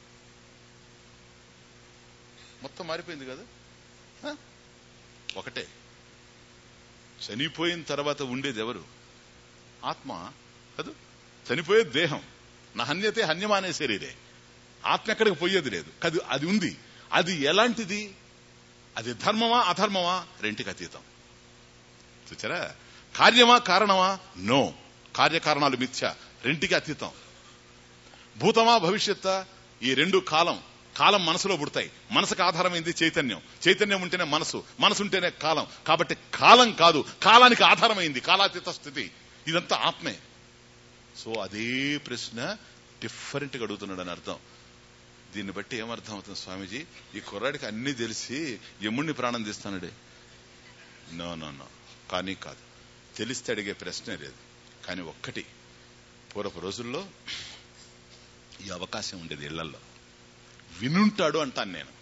మొత్తం మారిపోయింది కదా ఆ? ఒకటే చనిపోయిన తర్వాత ఉండేది ఎవరు ఆత్మ కదూ చనిపోయేది దేహం నా హన్యతే హన్యమానే శరీరే ఆత్మ ఎక్కడికి పోయేది లేదు కది అది ఉంది అది ఎలాంటిది అది ధర్మమా అధర్మమా రెంటికి అతీతం చూచారా కార్యమా కారణమా నో కార్యకారణాలు మిథ్య రెంటికి అతీతం భూతమా భవిష్యత్త ఈ రెండు కాలం కాలం మనసులో పుడతాయి మనసుకు ఆధారమైంది చైతన్యం చైతన్యం ఉంటేనే మనసు మనసు ఉంటేనే కాలం కాబట్టి కాలం కాదు కాలానికి ఆధారమైంది కాలాతీత స్థితి ఇదంతా ఆత్మే సో అదే ప్రశ్న డిఫరెంట్ గా అడుగుతున్నాడు అని అర్థం దీన్ని బట్టి ఏమర్థం అవుతుంది స్వామీజీ ఈ కుర్రాడికి అన్ని తెలిసి యముణ్ణి ప్రాణం తీస్తానడే నో నో నో కానీ కాదు తెలిస్తే అడిగే ప్రశ్నే లేదు కానీ ఒక్కటి పూర్వపు రోజుల్లో ఈ అవకాశం ఉండేది ఇళ్లలో వినుంటాడు అంటాను నేను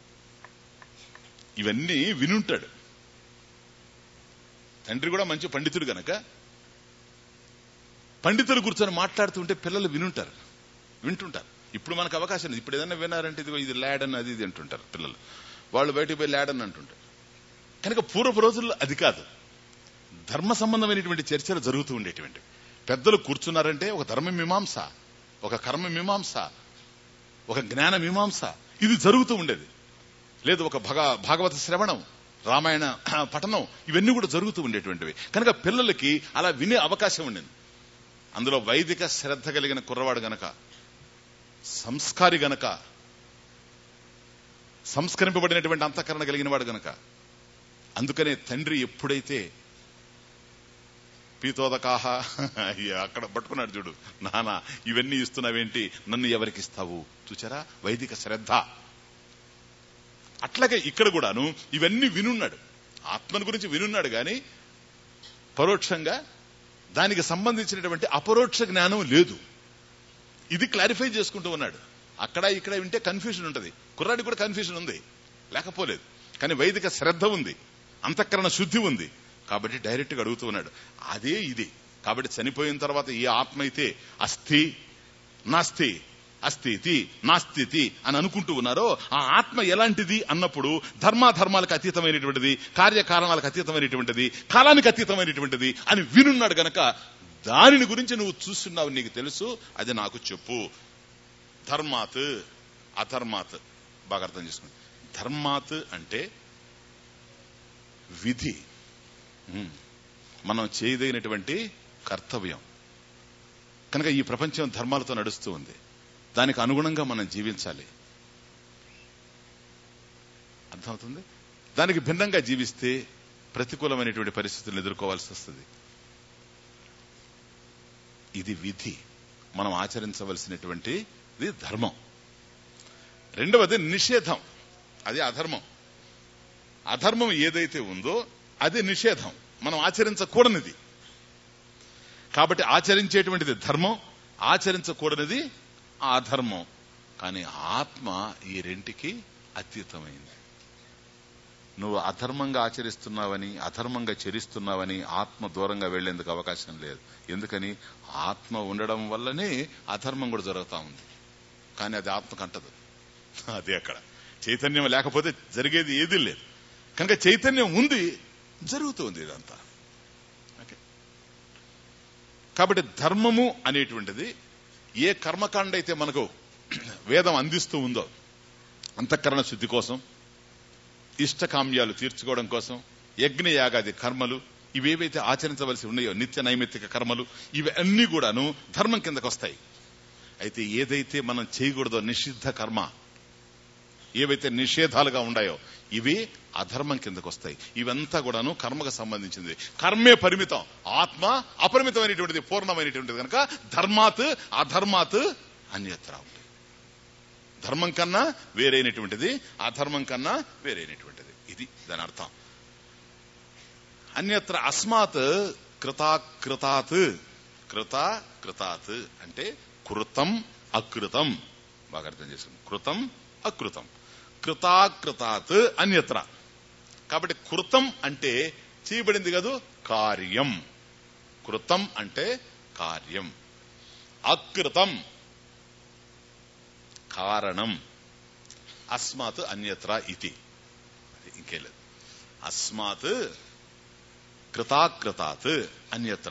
ఇవన్నీ వినుంటాడు తండ్రి కూడా మంచి పండితుడు గనక పండితులు కూర్చొని మాట్లాడుతుంటే పిల్లలు వినుంటారు వింటుంటారు ఇప్పుడు మనకు అవకాశం లేదు ఇప్పుడు ఏదైనా వినారంటే ఇది ఇది ల్యాడ్ అని అది ఇది అంటుంటారు పిల్లలు వాళ్ళు బయటకు పోయి ల్యాడ్ అని అంటుంటారు కనుక పూర్వపు రోజుల్లో అది కాదు ధర్మ సంబంధమైనటువంటి చర్చలు జరుగుతూ ఉండేటువంటి పెద్దలు కూర్చున్నారంటే ఒక ధర్మ మీమాంస ఒక కర్మ మీమాంస ఒక జ్ఞాన మీమాంస ఇది జరుగుతూ ఉండేది లేదు ఒక భగ భాగవత శ్రవణం రామాయణ పఠనం ఇవన్నీ కూడా జరుగుతూ ఉండేటువంటివి కనుక పిల్లలకి అలా వినే అవకాశం ఉండింది అందులో వైదిక శ్రద్ధ కలిగిన కుర్రవాడు గనక సంస్కారి గనక సంస్కరింపబడినటువంటి అంతఃకరణ కలిగిన వాడు గనక అందుకనే తండ్రి ఎప్పుడైతే పీతోదకాహ అయ్యా, అక్కడ పట్టుకున్నాడు చూడు నానా ఇవన్నీ ఇస్తున్నావేంటి నన్ను ఎవరికి ఇస్తావు చూచారా వైదిక శ్రద్ధ అట్లాగే ఇక్కడ కూడాను ఇవన్నీ వినున్నాడు ఆత్మను గురించి వినున్నాడు గాని పరోక్షంగా దానికి సంబంధించినటువంటి అపరోక్ష జ్ఞానం లేదు ఇది క్లారిఫై చేసుకుంటూ ఉన్నాడు అక్కడ ఇక్కడ వింటే కన్ఫ్యూజన్ ఉంటది కుర్రాడి కూడా కన్ఫ్యూజన్ ఉంది లేకపోలేదు కానీ వైదిక శ్రద్ధ ఉంది అంతఃకరణ శుద్ధి ఉంది కాబట్టి డైరెక్ట్ గా అడుగుతూ ఉన్నాడు అదే ఇది కాబట్టి చనిపోయిన తర్వాత ఏ ఆత్మ అయితే అస్థి నాస్తి అస్థితి నాస్తితి అని అనుకుంటూ ఉన్నారో ఆ ఆత్మ ఎలాంటిది అన్నప్పుడు ధర్మాధర్మాలకు అతీతమైనటువంటిది కార్యకారణాలకు అతీతమైనటువంటిది కాలానికి అతీతమైనటువంటిది అని వినున్నాడు గనక దానిని గురించి నువ్వు చూస్తున్నావు నీకు తెలుసు అది నాకు చెప్పు ధర్మాత్ అధర్మాత్ బాగా అర్థం చేసుకోండి ధర్మాత్ అంటే విధి ఉమ్. మనం చేయదగినటువంటి కర్తవ్యం కనుక ఈ ప్రపంచం ధర్మాలతో నడుస్తూ ఉంది దానికి అనుగుణంగా మనం జీవించాలి అర్థమవుతుంది దానికి భిన్నంగా జీవిస్తే ప్రతికూలమైనటువంటి పరిస్థితులను ఎదుర్కోవాల్సి వస్తుంది ఇది విధి మనం ఆచరించవలసినటువంటి ఇది ధర్మం రెండవది నిషేధం అది అధర్మం అధర్మం ఏదైతే ఉందో అది నిషేధం మనం ఆచరించకూడనిది కాబట్టి ఆచరించేటువంటిది ధర్మం ఆచరించకూడనిది అధర్మం కానీ ఆత్మ ఈ రెంటికి అతీతమైంది నువ్వు అధర్మంగా ఆచరిస్తున్నావని అధర్మంగా చరిస్తున్నావని ఆత్మ దూరంగా వెళ్లేందుకు అవకాశం లేదు ఎందుకని ఆత్మ ఉండడం వల్లనే అధర్మం కూడా జరుగుతా ఉంది కానీ అది ఆత్మకు అంటదు అదే అక్కడ చైతన్యం లేకపోతే జరిగేది ఏదీ లేదు కనుక చైతన్యం ఉంది జరుగుతుంది ఇదంతా ఓకే కాబట్టి ధర్మము అనేటువంటిది ఏ కర్మకాండ అయితే మనకు వేదం అందిస్తూ ఉందో అంతఃకరణ శుద్ధి కోసం ఇష్టకామ్యాలు తీర్చుకోవడం కోసం యజ్ఞ యాగాది కర్మలు ఇవేవైతే ఆచరించవలసి ఉన్నాయో నిత్య నైమిత్తిక కర్మలు ఇవి అన్ని కూడాను ధర్మం కిందకు వస్తాయి అయితే ఏదైతే మనం చేయకూడదో నిషిద్ధ కర్మ ఏవైతే నిషేధాలుగా ఉన్నాయో ఇవి అధర్మం కిందకు వస్తాయి ఇవంతా కూడాను కర్మకు సంబంధించింది కర్మే పరిమితం ఆత్మ అపరిమితమైనటువంటిది పూర్ణమైనటువంటిది కనుక ధర్మాత్ అధర్మాత్ అన్యత్ర ఉంటాయి ధర్మం కన్నా వేరైనటువంటిది అధర్మం కన్నా వేరైనటువంటిది ఇది దాని అర్థం అన్యత్ర అస్మాత్ కృతాకృతాత్ కృత కృతాత్ అంటే కృతం అకృతం బాగా అర్థం చేసుకుంది కృతం అకృతం కృతాకృతాత్ అన్యత్ర కాబట్టి కృతం అంటే చేయబడింది కాదు కార్యం కృతం అంటే కార్యం అకృతం కారణం అస్మాత్ అన్యత్ర ఇది అది ఇంకేం లేదు అస్మాత్ కృతాకృతాత్ అన్యత్ర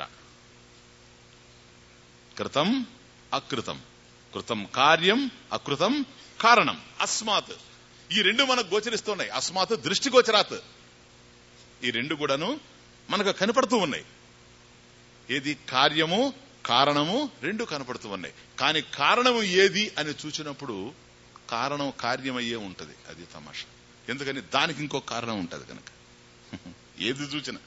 కృతం అకృతం కృతం కార్యం అకృతం కారణం అస్మాత్ ఈ రెండు మనకు గోచరిస్తున్నాయి అస్మాత్ దృష్టి గోచరాత్ ఈ రెండు కూడాను మనకు కనపడుతూ ఉన్నాయి ఏది కార్యము కారణము రెండు కనపడుతూ ఉన్నాయి కానీ కారణము ఏది అని చూసినప్పుడు కారణం కార్యమయ్యే ఉంటది అది తమాషా ఎందుకని దానికి ఇంకో కారణం ఉంటది కనుక ఏది చూసిన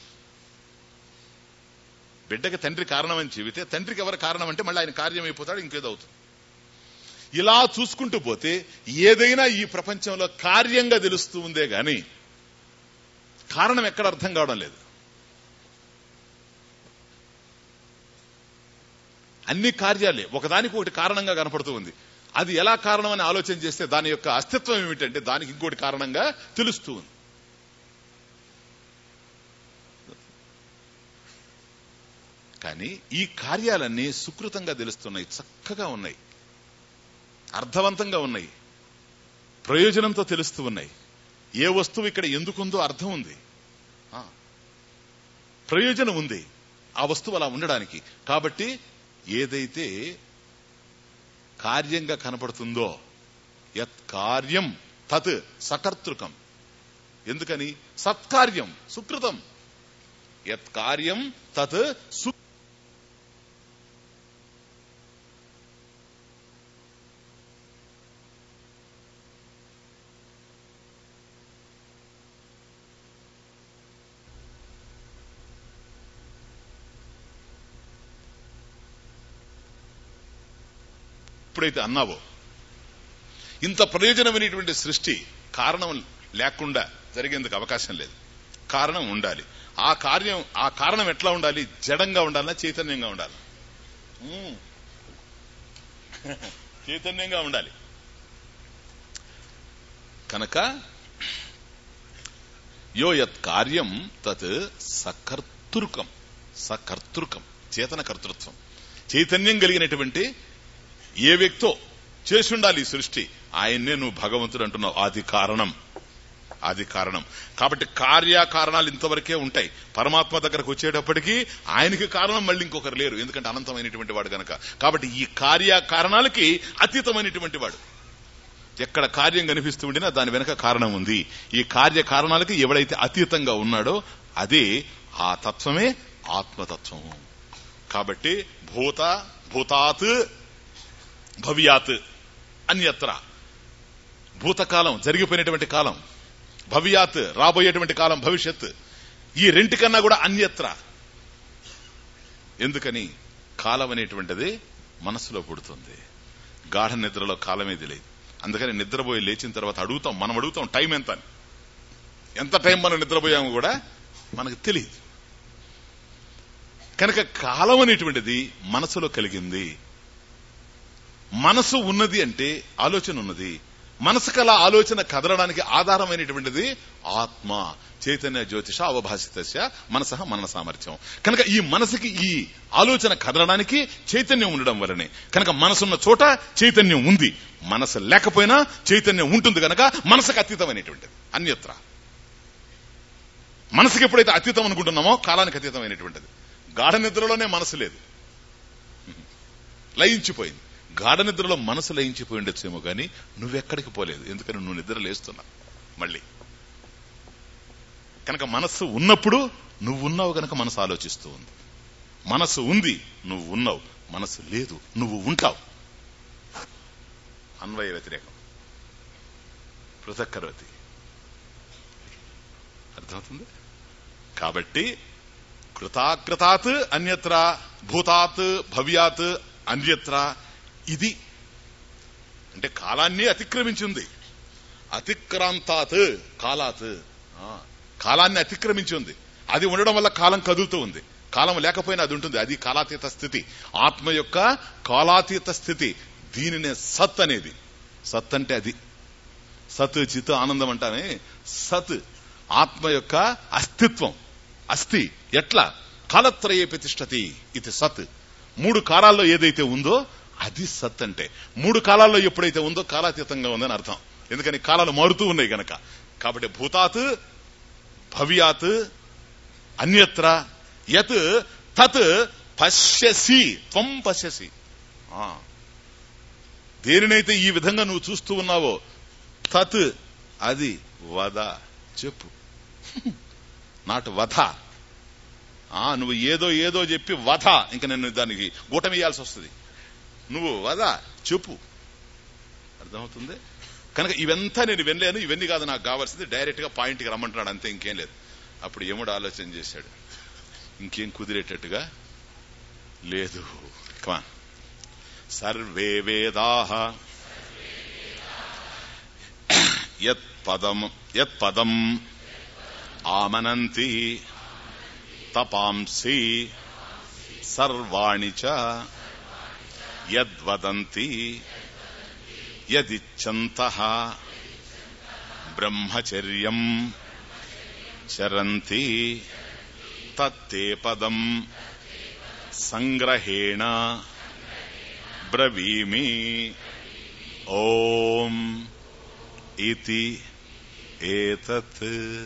బిడ్డకి తండ్రి కారణం అని చెబితే తండ్రికి ఎవరు కారణం అంటే మళ్ళీ ఆయన కార్యం అయిపోతాడు ఇంకేదో అవుతుంది ఇలా చూసుకుంటూ పోతే ఏదైనా ఈ ప్రపంచంలో కార్యంగా తెలుస్తూ ఉందే గాని కారణం ఎక్కడ అర్థం కావడం లేదు అన్ని కార్యాలే ఒకదానికి ఒకటి కారణంగా కనపడుతూ ఉంది అది ఎలా కారణం అని ఆలోచన చేస్తే దాని యొక్క అస్తిత్వం ఏమిటంటే దానికి ఇంకోటి కారణంగా తెలుస్తూ ఉంది కానీ ఈ కార్యాలన్నీ సుకృతంగా తెలుస్తున్నాయి చక్కగా ఉన్నాయి అర్థవంతంగా ఉన్నాయి ప్రయోజనంతో తెలుస్తూ ఉన్నాయి ఏ వస్తువు ఇక్కడ ఎందుకుందో అర్థం ఉంది ఆ, ప్రయోజనం ఉంది ఆ వస్తువు అలా ఉండడానికి కాబట్టి ఏదైతే కార్యంగా కనపడుతుందో యత్ కార్యం తత్ సకర్తృకం ఎందుకని సత్కార్యం సుకృతం యత్ కార్యం తత్ సు ఎప్పుడైతే అన్నావో ఇంత ప్రయోజనమైనటువంటి సృష్టి కారణం లేకుండా జరిగేందుకు అవకాశం లేదు కారణం ఉండాలి ఆ కార్యం ఆ కారణం ఎట్లా ఉండాలి జడంగా ఉండాలా చైతన్యంగా ఉండాలి ఉమ్. చైతన్యంగా ఉండాలి కనుక యో యత్ కార్యం తత్ సకర్తృకం సకర్తృకం చేతన కర్తృత్వం చైతన్యం కలిగినటువంటి ఏ వ్యక్తో చేసి ఉండాలి ఈ సృష్టి ఆయన్నే నువ్వు భగవంతుడు అంటున్నావు ఆది కారణం ఆది కారణం కాబట్టి కార్యకారణాలు ఇంతవరకే ఉంటాయి పరమాత్మ దగ్గరకు వచ్చేటప్పటికి ఆయనకి కారణం మళ్ళీ ఇంకొకరు లేరు ఎందుకంటే అనంతమైనటువంటి వాడు గనక కాబట్టి ఈ కార్యకారణాలకి అతీతమైనటువంటి వాడు ఎక్కడ కార్యం కనిపిస్తూ ఉండినా దాని వెనక కారణం ఉంది ఈ కార్య కారణాలకి ఎవడైతే అతీతంగా ఉన్నాడో అదే ఆ తత్వమే ఆత్మతత్వము కాబట్టి భూత భూతాత్ భవ్యాత్ అన్యత్ర భూతకాలం జరిగిపోయినటువంటి కాలం భవ్యాత్ రాబోయేటువంటి కాలం భవిష్యత్ ఈ రెంటి కన్నా కూడా అన్యత్ర ఎందుకని కాలం అనేటువంటిది మనసులో పుడుతుంది గాఢ నిద్రలో కాలమే తెలియదు అందుకని నిద్రపోయి లేచిన తర్వాత అడుగుతాం మనం అడుగుతాం టైం ఎంత అని ఎంత టైం మనం నిద్రపోయామో కూడా మనకు తెలియదు కనుక కాలం అనేటువంటిది మనసులో కలిగింది మనసు ఉన్నది అంటే ఆలోచన ఉన్నది మనసుకు అలా ఆలోచన కదలడానికి ఆధారమైనటువంటిది ఆత్మ చైతన్య జ్యోతిష అవభాషిత మనస మన సామర్థ్యం కనుక ఈ మనసుకి ఈ ఆలోచన కదలడానికి చైతన్యం ఉండడం వలనే కనుక మనసున్న చోట చైతన్యం ఉంది మనసు లేకపోయినా చైతన్యం ఉంటుంది కనుక మనసుకు అతీతమైనటువంటిది అన్యత్ర మనసుకి ఎప్పుడైతే అతీతం అనుకుంటున్నామో కాలానికి అతీతమైనటువంటిది గాఢ నిద్రలోనే మనసు లేదు లయించిపోయింది గాఢ నిద్రలో మనసు లయించిపోయి ఉండొచ్చేమో కానీ నువ్వెక్కడికి పోలేదు ఎందుకని నువ్వు నిద్ర లేస్తున్నావు మళ్ళీ కనుక మనస్సు ఉన్నప్పుడు నువ్వు ఉన్నావు గనక మనసు ఆలోచిస్తూ ఉంది మనసు ఉంది నువ్వు ఉన్నావు మనసు లేదు నువ్వు ఉంటావు అన్వయ వ్యతిరేకం పృథక్కరోతి అర్థమవుతుంది కాబట్టి కృతాకృతాత్ అన్యత్ర భూతాత్ భవ్యాత్ అన్యత్ర ఇది అంటే కాలాన్ని అతిక్రమించింది అతిక్రాంతాత్ కాలాత్ ఆ, కాలాన్ని అతిక్రమించి ఉంది అది ఉండడం వల్ల కాలం కదులుతూ ఉంది కాలం లేకపోయినా అది ఉంటుంది అది కాలాతీత స్థితి ఆత్మ యొక్క కాలాతీత స్థితి దీనినే సత్ అనేది సత్ అంటే అది సత్ చిత్ ఆనందం అంటామే సత్ ఆత్మ యొక్క అస్తిత్వం అస్థి ఎట్లా కాలత్రయే ప్రతిష్టతి ఇది సత్ మూడు కాలాల్లో ఏదైతే ఉందో అది సత్ అంటే మూడు కాలాల్లో ఎప్పుడైతే ఉందో కాలాతీతంగా ఉందని అర్థం ఎందుకని కాలాలు మారుతూ ఉన్నాయి గనక కాబట్టి భూతాత్ భవ్యాత్ అన్యత్ర యత్ తత్ పశ్యసి త్వం పశ్యసి ఆ. దేనినైతే ఈ విధంగా నువ్వు చూస్తూ ఉన్నావో తత్ అది వద చెప్పు నాట్ వధ ఆ నువ్వు ఏదో ఏదో చెప్పి వధ ఇంకా నేను దానికి గూటమేయాల్సి వస్తుంది నువ్వు వధ చెప్పు అర్థమవుతుంది కనుక ఇవంతా నేను వినలేను ఇవన్నీ కాదు నాకు కావాల్సింది డైరెక్ట్ గా పాయింట్ కి రమ్మంటున్నాడు అంతే ఇంకేం లేదు అప్పుడు యముడు ఆలోచన చేశాడు ఇంకేం కుదిరేటట్టుగా లేదు కమా సర్వే వేదాహ యత్ పదం యత్ పదం ఆమనంతి తపాంసి సర్వాణి చ యద్వదంతి యదిచ్చంత బ్రహ్మచర్యం చరంతి తత్తే పదం సంగ్రహేణ బ్రవీమి ఓం ఇతి ఏతత్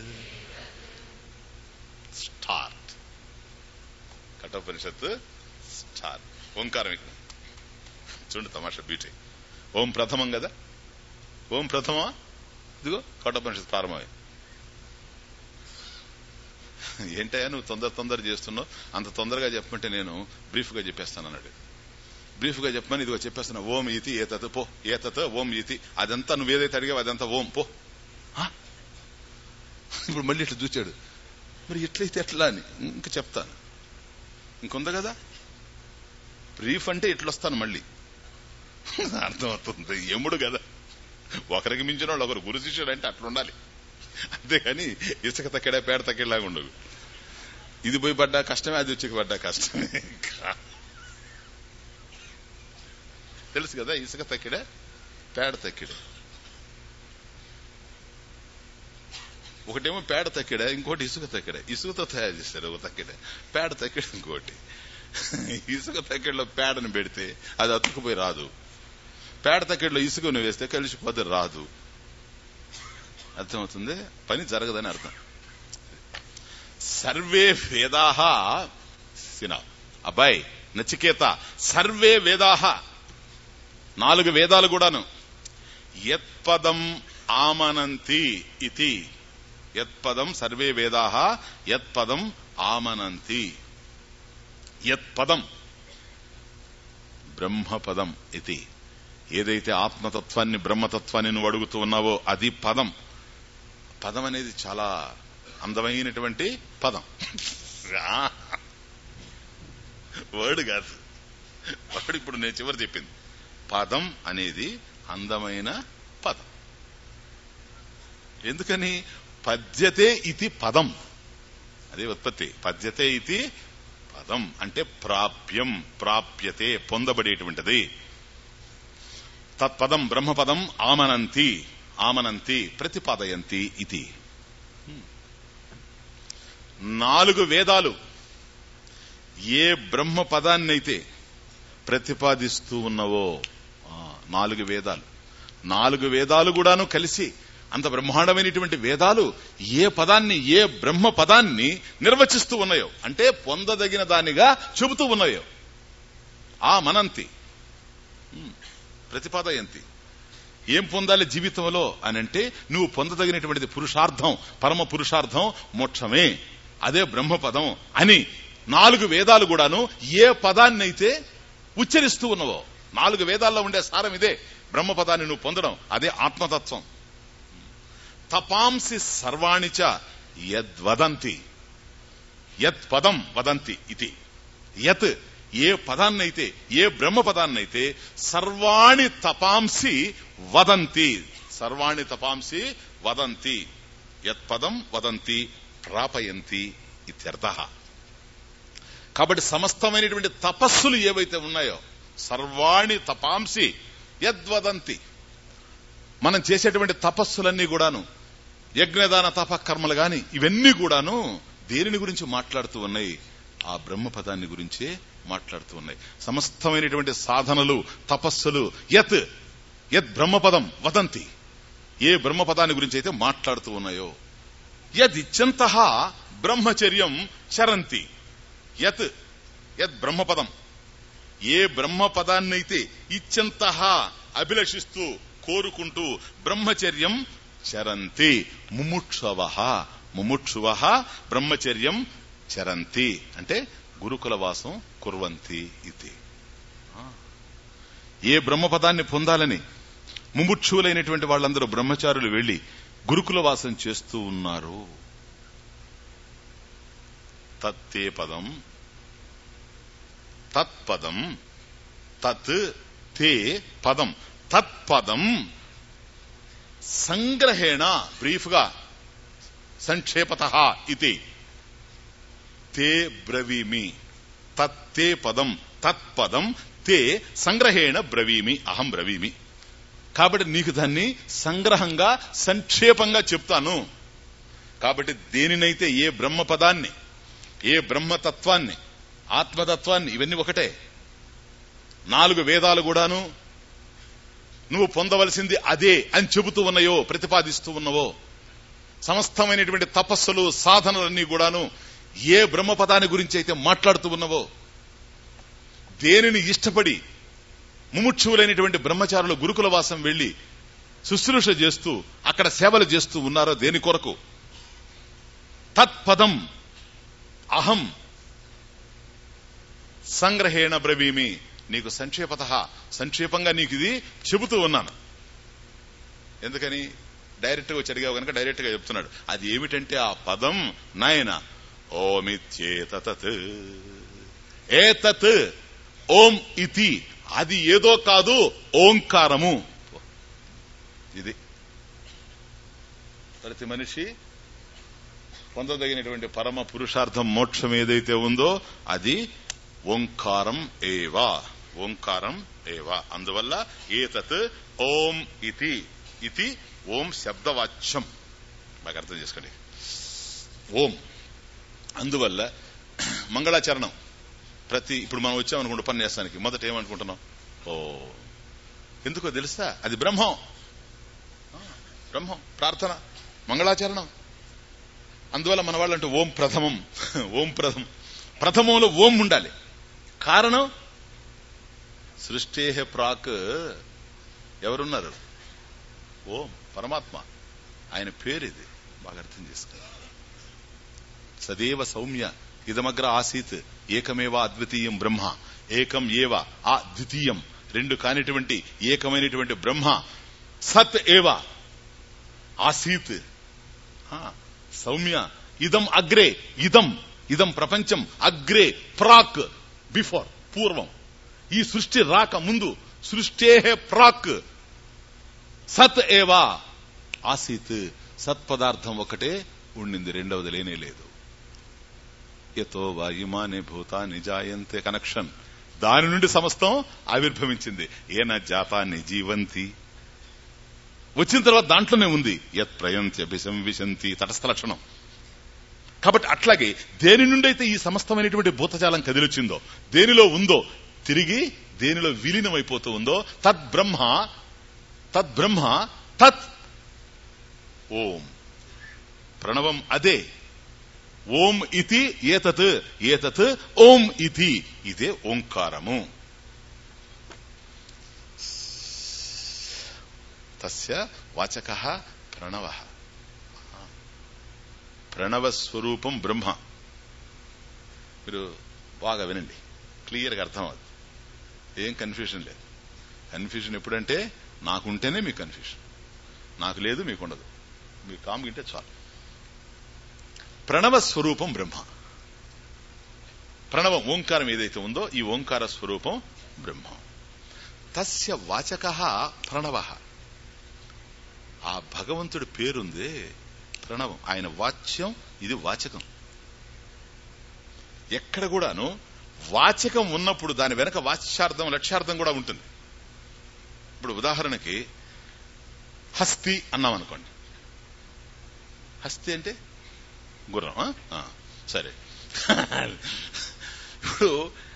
స్టార్ట్ కఠోపనిషత్ స్టార్ట్ ఓంకారం ఇక్కడ చూడండి తమాషా బ్యూటీ ఓం ప్రథమం కదా ఓం ప్రథమా ఇదిగో కఠోపనిషత్ ప్రారంభమై ఏంటయ్యా నువ్వు తొందర తొందర చేస్తున్నావు అంత తొందరగా చెప్పమంటే నేను బ్రీఫ్ గా చెప్పేస్తాను అన్నాడు బ్రీఫ్ గా చెప్పమని ఇదిగో చెప్పేస్తున్నా ఓం ఇతి ఏతత్ పో ఏతత్ ఓం ఇతి అదంతా నువ్వు ఏదైతే అడిగావు అదంతా ఓం పో ఆ? ఇప్పుడు మళ్ళీ ఇట్లా చూచాడు మరి ఎట్లయితే ఎట్లా అని ఇంకా చెప్తాను ఇంకొంద కదా బ్రీఫ్ అంటే ఇట్లొస్తాను మళ్ళీ అర్థమవుతుంది ఎముడు కదా ఒకరికి మించిన వాళ్ళు ఒకరు గురు శిష్యుడు అంటే అట్లా ఉండాలి అంతేగాని ఇసుక తక్కడే పేడ తక్కేలాగా ఉండదు ఇది పోయి పడ్డా కష్టమే అది వచ్చి పడ్డా కష్టమే తెలుసు కదా ఇసుక తక్కిడే పేడ తక్కిడే ఒకటేమో పేడ తక్కిడ ఇంకోటి ఇసుక తక్కిడ ఇసుకతో తయారు చేస్తారు ఒక తక్కిడ పేడ తక్కిడ ఇంకోటి ఇసుక తక్కిడలో పేడను పెడితే అది అతుక్కుపోయి రాదు పేడ తక్కిడలో ఇసుకను వేస్తే కలిసిపోతే రాదు అర్థమవుతుంది పని జరగదని అర్థం సర్వే వేదాహ సినా అబ్బాయి నచికేత సర్వే వేదాహ నాలుగు వేదాలు కూడాను యత్పదం ఆమనంతి ఇది యత్పదం సర్వే వేదాహ యత్పదం ఆమనంతి యత్పదం బ్రహ్మపదం ఇది ఏదైతే ఆత్మతత్వాన్ని బ్రహ్మతత్వాన్ని నువ్వు అడుగుతూ ఉన్నావో అది పదం పదం అనేది చాలా అందమైనటువంటి పదం వర్డ్ కాదు వర్డ్ ఇప్పుడు నేను చివరి చెప్పింది పదం అనేది అందమైన పదం ఎందుకని పద్యతే ఇది పదం అదే ఉత్పత్తి పద్యతే ఇది పదం అంటే ప్రాప్యం ప్రాప్యతే పొందబడేటువంటిది తత్పదం బ్రహ్మపదం ఆమనంతి ఆమనంతి ప్రతిపాదయంతి ఇది నాలుగు వేదాలు ఏ బ్రహ్మ పదాన్నైతే ప్రతిపాదిస్తూ ఉన్నవో ఆ, నాలుగు వేదాలు నాలుగు వేదాలు కూడాను కలిసి అంత బ్రహ్మాండమైనటువంటి వేదాలు ఏ పదాన్ని ఏ బ్రహ్మ పదాన్ని నిర్వచిస్తూ ఉన్నాయో అంటే పొందదగిన దానిగా చెబుతూ ఉన్నాయో ఆ మనంతి ఉమ్, ప్రతిపాదయంతి ఏం పొందాలి జీవితంలో అని అంటే నువ్వు పొందదగినటువంటిది పురుషార్థం పరమ పురుషార్థం మోక్షమే అదే బ్రహ్మపదం అని నాలుగు వేదాలు కూడాను ఏ పదాన్నైతే ఉచ్చరిస్తూ ఉన్నవో నాలుగు వేదాల్లో ఉండే సారం ఇదే బ్రహ్మపదాన్ని నువ్వు పొందడం అదే ఆత్మతత్వం తపాంసి సర్వాణిచ యద్వదంతి యత్ పదం వదంతి ఇది యత్ ఏ పదాన్నైతే ఏ బ్రహ్మ పదాన్నైతే సర్వాణి తపాంసి వదంతి సర్వాణి తపాంసి వదంతి యత్ పదం వదంతి ప్రాపయంతి ఇత్యర్థ కాబట్టి సమస్తమైనటువంటి తపస్సులు ఏవైతే ఉన్నాయో సర్వాణి తపాంసి యద్వదంతి మనం చేసేటువంటి తపస్సులన్నీ కూడాను యజ్ఞదాన తప కర్మలు గాని ఇవన్నీ కూడాను దేనిని గురించి మాట్లాడుతూ ఉన్నాయి ఆ బ్రహ్మపదాన్ని గురించే మాట్లాడుతూ ఉన్నాయి సమస్తమైనటువంటి సాధనలు తపస్సులు యత్ యత్ బ్రహ్మపదం వదంతి ఏ బ్రహ్మపదాన్ని గురించి అయితే మాట్లాడుతూ ఉన్నాయో యదిచ్చంత బ్రహ్మచర్యం చరంతి యత్ యత్ బ్రహ్మపదం ఏ బ్రహ్మపదాన్నైతే ఇచ్చంత అభిలషిస్తూ కోరుకుంటూ బ్రహ్మచర్యం చరంతి ముముక్షవ ముముక్షువ బ్రహ్మచర్యం చరంతి అంటే గురుకుల వాసం కుర్వంతి ఇది ఆ. ఏ బ్రహ్మపదాన్ని పొందాలని ముముక్షువులైనటువంటి వాళ్ళందరూ బ్రహ్మచారులు వెళ్లి గురుకుల వాసం చేస్తూ ఉన్నారు తత్తే పదం తత్పదం తత్ తే పదం తత్పదం సంగ్రహేణ బ్రీఫ్ గా సంక్షేపత ఇది తే బ్రవీమి తత్తే పదం తత్పదం తే సంగ్రహేణ బ్రవీమి అహం బ్రవీమి కాబట్టి నీకు దాన్ని సంగ్రహంగా సంక్షేపంగా చెప్తాను కాబట్టి దేనినైతే ఏ బ్రహ్మ పదాన్ని ఏ బ్రహ్మతత్వాన్ని ఆత్మతత్వాన్ని ఇవన్నీ ఒకటే నాలుగు వేదాలు కూడాను నువ్వు పొందవలసింది అదే అని చెబుతూ ఉన్నాయో ప్రతిపాదిస్తూ ఉన్నవో సమస్తమైనటువంటి తపస్సులు సాధనలన్నీ కూడాను ఏ బ్రహ్మపదాన్ని గురించి అయితే మాట్లాడుతూ ఉన్నవో దేనిని ఇష్టపడి ముముక్షువులైనటువంటి బ్రహ్మచారులు గురుకుల వాసం వెళ్లి శుశ్రూష చేస్తూ అక్కడ సేవలు చేస్తూ ఉన్నారో దేని కొరకు తత్పదం అహం సంగ్రహేణ బ్రవీమి నీకు సంక్షేపత సంక్షేపంగా నీకు ఇది చెబుతూ ఉన్నాను ఎందుకని డైరెక్ట్ గా వచ్చి అడిగావు కనుక డైరెక్ట్ గా చెప్తున్నాడు అది ఏమిటంటే ఆ పదం నాయన ఓమిత్యేతత్ ఏతత్ ఓం ఇతి అది ఏదో కాదు ఓంకారము ఇది ప్రతి మనిషి పొందదగినటువంటి పరమ పురుషార్థం మోక్షం ఏదైతే ఉందో అది ఓంకారం ఏవా ఓంకారం ఏవా అందువల్ల ఏతత్ ఓం ఇతి ఇది ఓం శబ్దవాచ్యం బాగా అర్థం చేసుకోండి ఓం అందువల్ల మంగళాచరణం ప్రతి ఇప్పుడు మనం వచ్చామనుకుంటే ఉపన్యాసానికి మొదట ఏమనుకుంటున్నాం ఓ ఎందుకో తెలుసా అది బ్రహ్మం ఆ, బ్రహ్మం ప్రార్థన మంగళాచరణం అందువల్ల మన వాళ్ళంటే ఓం ప్రథమం ఓం ప్రథమం ప్రథమంలో ఓం ఉండాలి కారణం సృష్టి ప్రాక్ ఎవరున్నారు ఓం పరమాత్మ ఆయన పేరు ఇది బాగా అర్థం చేసుకో సదేవ సౌమ్య ఇదమగ్ర ఆసీత్ ఏకమేవా అద్వితీయం బ్రహ్మ ఏకం ఏవ ఆ ద్వితీయం రెండు కానిటువంటి ఏకమైనటువంటి బ్రహ్మ సత్ ఏవ ఆసీత్ ఆ, సౌమ్య ఇదం అగ్రే ఇదం ఇదం ప్రపంచం అగ్రే ప్రాక్ బిఫోర్ పూర్వం ఈ సృష్టి రాక ముందు సృష్టే ప్రాక్ సత్ ఏవా ఆసీత్ సత్ పదార్థం ఒకటే ఉండింది రెండవది లేనే లేదు యతో వా ఇమానే భూతాన్ని జాయంతే కనెక్షన్ దాని నుండి సమస్తం ఆవిర్భవించింది ఏన జాతాన్ని జీవంతి వచ్చిన తర్వాత దాంట్లోనే ఉంది యత్ ప్రయంతి అభిశంవిశంతి తటస్థ లక్షణం కాబట్టి అట్లాగే దేని నుండి అయితే ఈ సమస్తమైనటువంటి భూతజాలం కదిలొచ్చిందో దేనిలో ఉందో తిరిగి దేనిలో విలీనమైపోతూ ఉందో తద్ బ్రహ్మ తద్ బ్రహ్మ తత్ ఓం ప్రణవం అదే ఓం ఇతి ఏతత్ ఏతత్ ఓం ఇతి ఇదే ఓంకారము తస్య వాచక ప్రణవ ప్రణవ స్వరూపం బ్రహ్మ మీరు బాగా వినండి క్లియర్గా అర్థం అవుతుంది ఏం కన్ఫ్యూజన్ లేదు కన్ఫ్యూజన్ ఎప్పుడంటే నాకుంటేనే మీకు కన్ఫ్యూజన్ నాకు లేదు మీకు ఉండదు మీకు కాముగింటే చాలు ప్రణవ స్వరూపం బ్రహ్మ ప్రణవం ఓంకారం ఏదైతే ఉందో ఈ ఓంకార స్వరూపం బ్రహ్మ తస్య వాచక ప్రణవ ఆ భగవంతుడి పేరుందే ప్రణవం ఆయన వాచ్యం ఇది వాచకం ఎక్కడ కూడాను వాచకం ఉన్నప్పుడు దాని వెనక వాచ్యార్థం లక్ష్యార్థం కూడా ఉంటుంది ఇప్పుడు ఉదాహరణకి హస్తి అన్నాం అనుకోండి హస్తి అంటే గుర్రం ఆ? ఆ, సరే ఇప్పుడు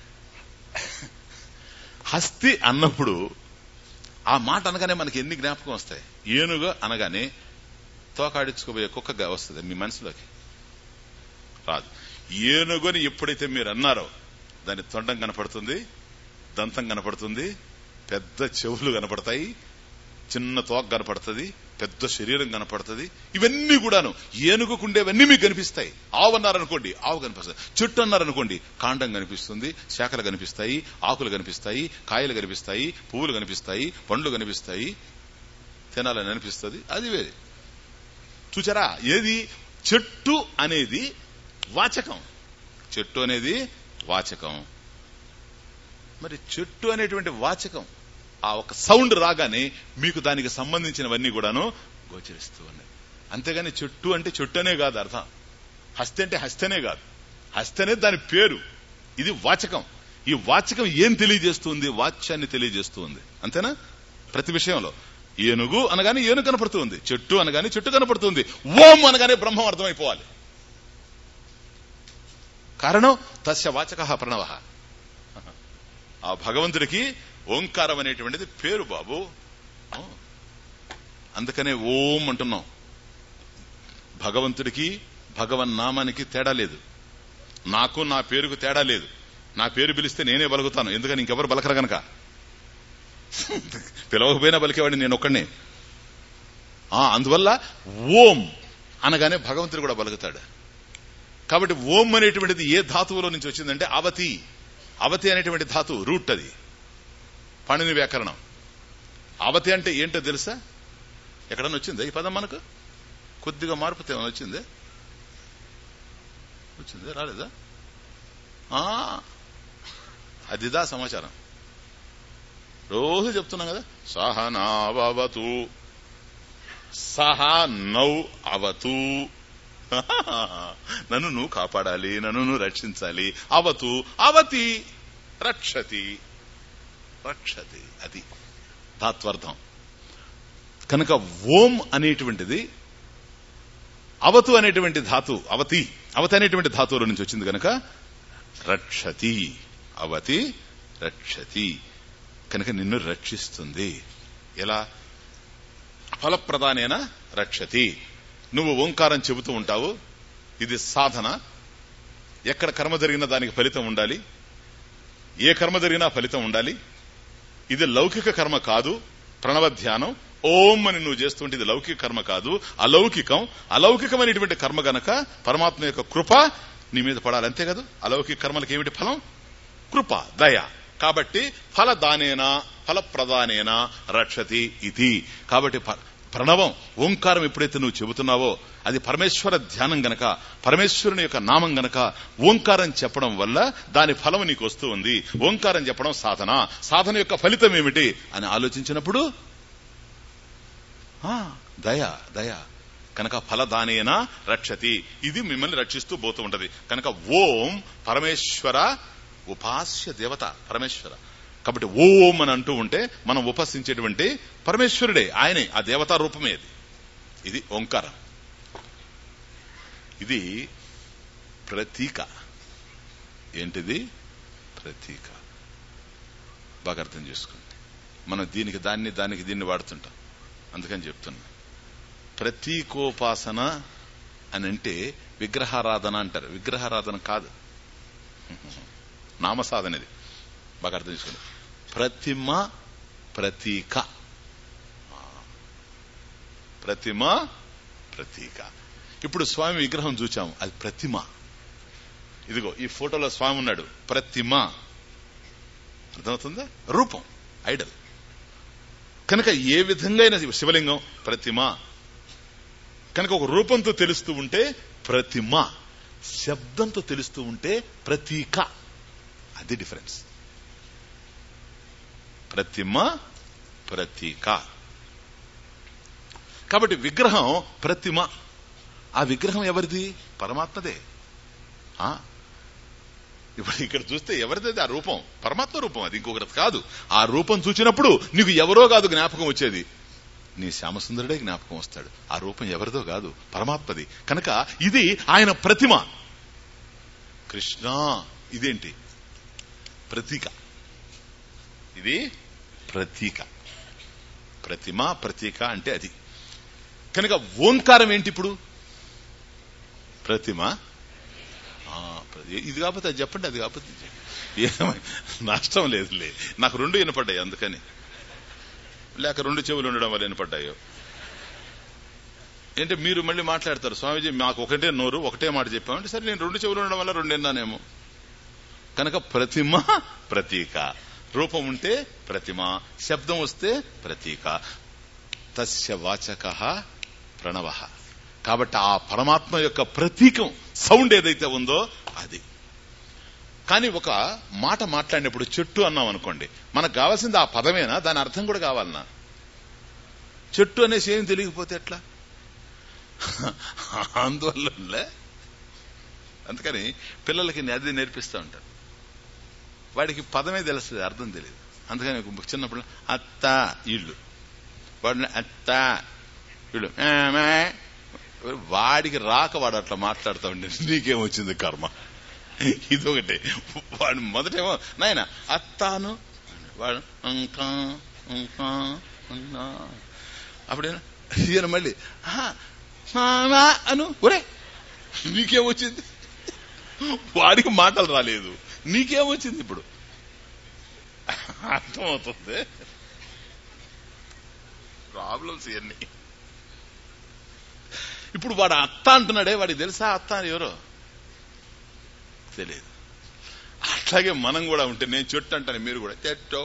హస్తి అన్నప్పుడు ఆ మాట అనగానే మనకి ఎన్ని జ్ఞాపకం వస్తాయి ఏనుగు అనగానే తోకాడించుకోబోయే కుక్కగా వస్తుంది మీ మనసులోకి రాదు ఏనుగుని ఎప్పుడైతే మీరు అన్నారో దాని తొండం కనపడుతుంది దంతం కనపడుతుంది పెద్ద చెవులు కనపడతాయి చిన్న తోక కనపడుతుంది పెద్ద శరీరం కనపడుతుంది ఇవన్నీ కూడాను ఏనుగుకుండేవన్నీ మీకు కనిపిస్తాయి ఆవు అన్నారనుకోండి ఆవు కనిపిస్తుంది చెట్టు అన్నారనుకోండి కాండం కనిపిస్తుంది శాఖలు కనిపిస్తాయి ఆకులు కనిపిస్తాయి కాయలు కనిపిస్తాయి పువ్వులు కనిపిస్తాయి పండ్లు కనిపిస్తాయి తినాలని అనిపిస్తుంది అది వేరే చూచారా ఏది చెట్టు అనేది వాచకం చెట్టు అనేది వాచకం మరి చెట్టు అనేటువంటి వాచకం ఆ ఒక సౌండ్ రాగానే మీకు దానికి సంబంధించినవన్నీ కూడాను గోచరిస్తూ ఉన్నాయి అంతేగాని చెట్టు అంటే చెట్టు అనే కాదు అర్థం హస్తి అంటే హస్తనే కాదు హస్తి అనేది దాని పేరు ఇది వాచకం ఈ వాచకం ఏం తెలియజేస్తుంది వాచ్యాన్ని తెలియజేస్తుంది అంతేనా ప్రతి విషయంలో ఏనుగు అనగానే ఏనుగు కనపడుతుంది చెట్టు అనగానే చెట్టు కనపడుతుంది ఓం అనగానే బ్రహ్మం అర్థమైపోవాలి కారణం తస్య వాచక ప్రణవ ఆ భగవంతుడికి ఓంకారం అనేటువంటిది పేరు బాబు ఆ. అందుకనే ఓం అంటున్నాం భగవంతుడికి భగవన్ నామానికి తేడా లేదు నాకు నా పేరుకు తేడా లేదు నా పేరు పిలిస్తే నేనే బలుగుతాను ఎందుకని ఇంకెవరు బలకరు గనక పిలవకపోయినా పలికేవాడిని నేను ఒక్కడినే ఆ, అందువల్ల ఓం అనగానే భగవంతుడు కూడా బలుగుతాడు కాబట్టి ఓం అనేటువంటిది ఏ ధాతువులో నుంచి వచ్చిందంటే అవతి అవతి అనేటువంటి ధాతువు రూట్ అది పాణిని వ్యాకరణం అవతి అంటే ఏంటో తెలుసా ఎక్కడన్నా వచ్చిందా ఈ పదం మనకు కొద్దిగా మార్పు ఏమైనా వచ్చిందే వచ్చిందే రాలేదా ఆ, అదిదా సమాచారం రోజు చెప్తున్నాం కదా సహనావతు సహా నౌ అవతు నన్ను నువ్వు కాపాడాలి నన్ను నువ్వు రక్షించాలి అవతు అవతి రక్షతి రక్షతి అది ధాత్వర్థం కనుక ఓం అనేటువంటిది అవతు అనేటువంటి ధాతు అవతి అవతి అనేటువంటి ధాతువుల నుంచి వచ్చింది కనుక రక్షతి అవతి రక్షతి కనుక నిన్ను రక్షిస్తుంది ఎలా ఫలప్రదానేన రక్షతి నువ్వు ఓంకారం చెబుతూ ఉంటావు ఇది సాధన ఎక్కడ కర్మ జరిగినా దానికి ఫలితం ఉండాలి ఏ కర్మ జరిగినా ఫలితం ఉండాలి ఇది లౌకిక కర్మ కాదు ప్రణవ ధ్యానం ఓం అని నువ్వు చేస్తుంటే ఇది లౌకిక కర్మ కాదు అలౌకికం అలౌకికమైనటువంటి కర్మ గనక పరమాత్మ యొక్క కృప నీ మీద పడాలి అంతే కదా అలౌకిక కర్మలకు ఏమిటి ఫలం కృప దయ కాబట్టి ఫలదానేనా ఫలప్రదానేనా రక్షతి ఇది కాబట్టి ప- ప్రణవం ఓంకారం ఎప్పుడైతే నువ్వు చెబుతున్నావో అది పరమేశ్వర ధ్యానం గనక పరమేశ్వరుని యొక్క నామం గనక ఓంకారం చెప్పడం వల్ల దాని ఫలం నీకు వస్తూ ఉంది ఓంకారం చెప్పడం సాధన సాధన యొక్క ఫలితం ఏమిటి అని ఆలోచించినప్పుడు ఆ, దయ దయ కనుక ఫలదానేన రక్షతి ఇది మిమ్మల్ని రక్షిస్తూ పోతూ ఉంటది కనుక ఓం పరమేశ్వర ఉపాస్య దేవత పరమేశ్వర కాబట్టి ఓం అని అంటూ ఉంటే మనం ఉపాసించేటువంటి పరమేశ్వరుడే ఆయనే ఆ దేవతా రూపమే ఇది ఇది ఓంకారం ఇది ప్రతీక ఏంటిది ప్రతీక బాగా అర్థం చేసుకోండి మనం దీనికి దాన్ని దానికి దీన్ని వాడుతుంటాం అందుకని చెప్తున్నా ప్రతీకోపాసన అని అంటే విగ్రహారాధన అంటారు విగ్రహారాధన కాదు నామసాధన ఇది బాగా అర్థం చేసుకోండి ప్రతిమ ప్రతీక ఆ. ప్రతిమ ప్రతీక ఇప్పుడు స్వామి విగ్రహం చూచాము అది ప్రతిమ ఇదిగో ఈ ఫోటోలో స్వామి ఉన్నాడు ప్రతిమ అర్థమవుతుందా రూపం ఐడల్ కనుక ఏ విధంగా అయినా శివలింగం ప్రతిమ కనుక ఒక రూపంతో తెలుస్తూ ఉంటే ప్రతిమ శబ్దంతో తెలుస్తూ ఉంటే ప్రతీక అది డిఫరెన్స్ ప్రతిమ ప్రతీక కాబట్టి విగ్రహం ప్రతిమ ఆ విగ్రహం ఎవరిది పరమాత్మదే ఆ ఇప్పుడు ఇక్కడ చూస్తే ఎవరిది అది ఆ రూపం పరమాత్మ రూపం అది ఇంకొకటి కాదు ఆ రూపం చూచినప్పుడు నీకు ఎవరో కాదు జ్ఞాపకం వచ్చేది నీ శ్యామసుందరుడే జ్ఞాపకం వస్తాడు ఆ రూపం ఎవరిదో కాదు పరమాత్మది కనుక ఇది ఆయన ప్రతిమ కృష్ణ ఇదేంటి ప్రతీక ఇది ప్రతీక ప్రతిమ ప్రతీక అంటే అది కనుక ఓంకారం ఏంటి ఇప్పుడు ప్రతిమ ఆ, ఇది కాకపోతే అది చెప్పండి అది కాకపోతే ఇది చెప్పండి. ఏమై నష్టం లేదులే నాకు రెండు వినపడ్డాయి అందుకని లేక రెండు చెవులు ఉండడం వల్ల వినపడ్డాయో ఏంటి మీరు మళ్ళీ మాట్లాడతారు స్వామీజీ మాకు ఒకటే నోరు ఒకటే మాట చెప్పామంటే సరే నేను రెండు చెవులు ఉండడం వల్ల రెండు విన్నానేమో కనుక ప్రతిమ ప్రతీక రూపం ఉంటే ప్రతిమ శబ్దం వస్తే ప్రతీక తస్య వాచక ప్రణవ కాబట్టి ఆ పరమాత్మ యొక్క ప్రతీకం సౌండ్ ఏదైతే ఉందో అది కానీ ఒక మాట మాట్లాడినప్పుడు చెట్టు అన్నాం అనుకోండి మనకు కావాల్సింది ఆ పదమేనా దాని అర్థం కూడా కావాలనా చెట్టు అనేసి ఏం తెలియకపోతే ఎట్లా అందువల్ల అందుకని పిల్లలకి అది నేర్పిస్తూ ఉంటారు వాడికి పదమే తెలుస్తుంది అర్థం తెలియదు అందుకని ఒక చిన్నప్పుడు అత్త ఇళ్ళు వాడిని అత్త ఇళ్ళు "ఆమె." వాడికి రాక వాడు అట్లా మాట్లాడుతూ ఉండే నీకేమొచ్చింది కర్మ ఇదొకటి వాడు మొదటేమో నాయన అత్తాను వాడు ఇంకా ఇంకా ఇంకా అప్పుడే ఈయన మళ్ళీ "ఆహా, మామా అను ఒరే నీకేమొచ్చింది వాడికి మాటలు రాలేదు నీకేమొచ్చింది ఇప్పుడు అర్థమవుతుంది ప్రాబ్లమ్స్ ఇవన్నీ ఇప్పుడు వాడు అత్త అంటున్నాడే వాడికి తెలుసా అత్త అని ఎవరో తెలియదు అట్లాగే మనం కూడా ఉంటే నేను చెట్టు అంటాను మీరు కూడా చెట్టు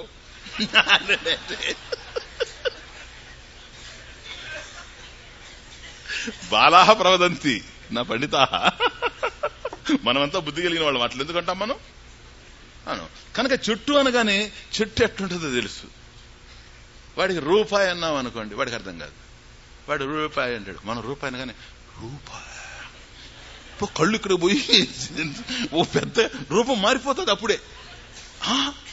బాలాహ ప్రవదంతి నా పండిత మనమంతా బుద్ధి కలిగిన వాళ్ళం అట్లా ఎందుకంటాం మనం అను కనుక చెట్టు అనగానే చెట్టు ఎట్లుంటుందో తెలుసు వాడికి రూపాయి అన్నాం అనుకోండి వాడికి అర్థం కాదు వాడు రూపాయి అంటాడు మనం రూపాయి అనగానే రూపాయి ఓ కళ్ళు ఇక్కడ పోయి ఓ పెద్ద రూపం మారిపోతుంది అప్పుడే ఆ?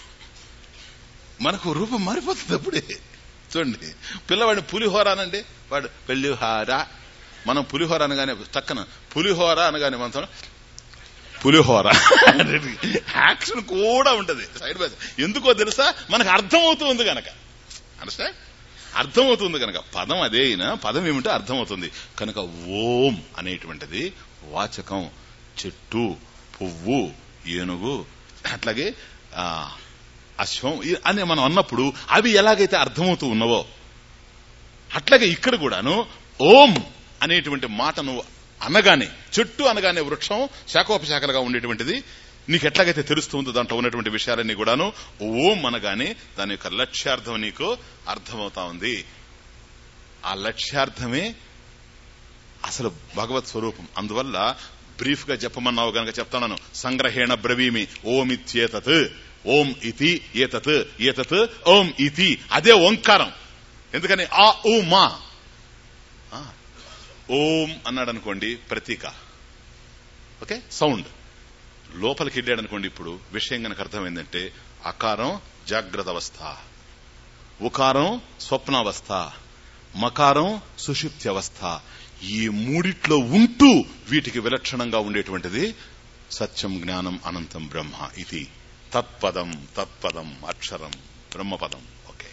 మనకు రూపం మారిపోతుంది అప్పుడే చూడండి పిల్లవాడిని పులిహోర అనండి వాడు పెళ్లిహార మనం పులిహోర అనగానే చక్కన పులిహోర అనగానే మనం పులిహోర యాక్షన్ కూడా ఉంటది సైడ్ బై ఎందుకో తెలుసా మనకు అర్థమవుతుంది గనక అండర్స్టాండ్ అర్థమవుతుంది కనుక పదం అదే అయినా పదం ఏమిటో అర్థమవుతుంది కనుక ఓం అనేటువంటిది వాచకం చెట్టు పువ్వు ఏనుగు అట్లాగే ఆ, అశ్వం ఈ- అని మనం అన్నప్పుడు అవి ఎలాగైతే అర్థమవుతూ ఉన్నవో అట్లాగే ఇక్కడ కూడాను ఓం అనేటువంటి మాట నువ్వు అనగానే చెట్టు అనగానే వృక్షం శాఖోపశాఖలుగా ఉండేటువంటిది నీకు ఎట్లాగైతే తెలుస్తుందో దాంట్లో ఉన్నటువంటి విషయాలన్నీ కూడాను ఓం అనగానే దాని యొక్క లక్ష్యార్థం నీకు అర్థమవుతా ఉంది ఆ లక్ష్యార్థమే అసలు భగవత్ స్వరూపం అందువల్ల బ్రీఫ్ గా చెప్పమన్నావు గనక చెప్తాను సంగ్రహేణ బ్రవీమి ఓం ఇత్యేతత్ ఓం ఇతి ఏతత్ ఏతత్ ఓం ఇతి అదే ఓంకారం ఎందుకని ఆ ఊ మా ఆ, ఓం అన్నాడు అనుకోండి ప్రతీక ఓకే సౌండ్ లోపలికి వెళ్ళాడు అనుకోండి ఇప్పుడు విషయం కనుక అర్థమైందంటే అకారం జాగ్రత్త అవస్థ ఉకారం స్వప్నావస్థ మకారం సుషుప్తి అవస్థ ఈ మూడిట్లో ఉంటూ వీటికి విలక్షణంగా ఉండేటువంటిది సత్యం జ్ఞానం అనంతం బ్రహ్మ ఇది తత్పదం తత్పదం అక్షరం బ్రహ్మపదం ఓకే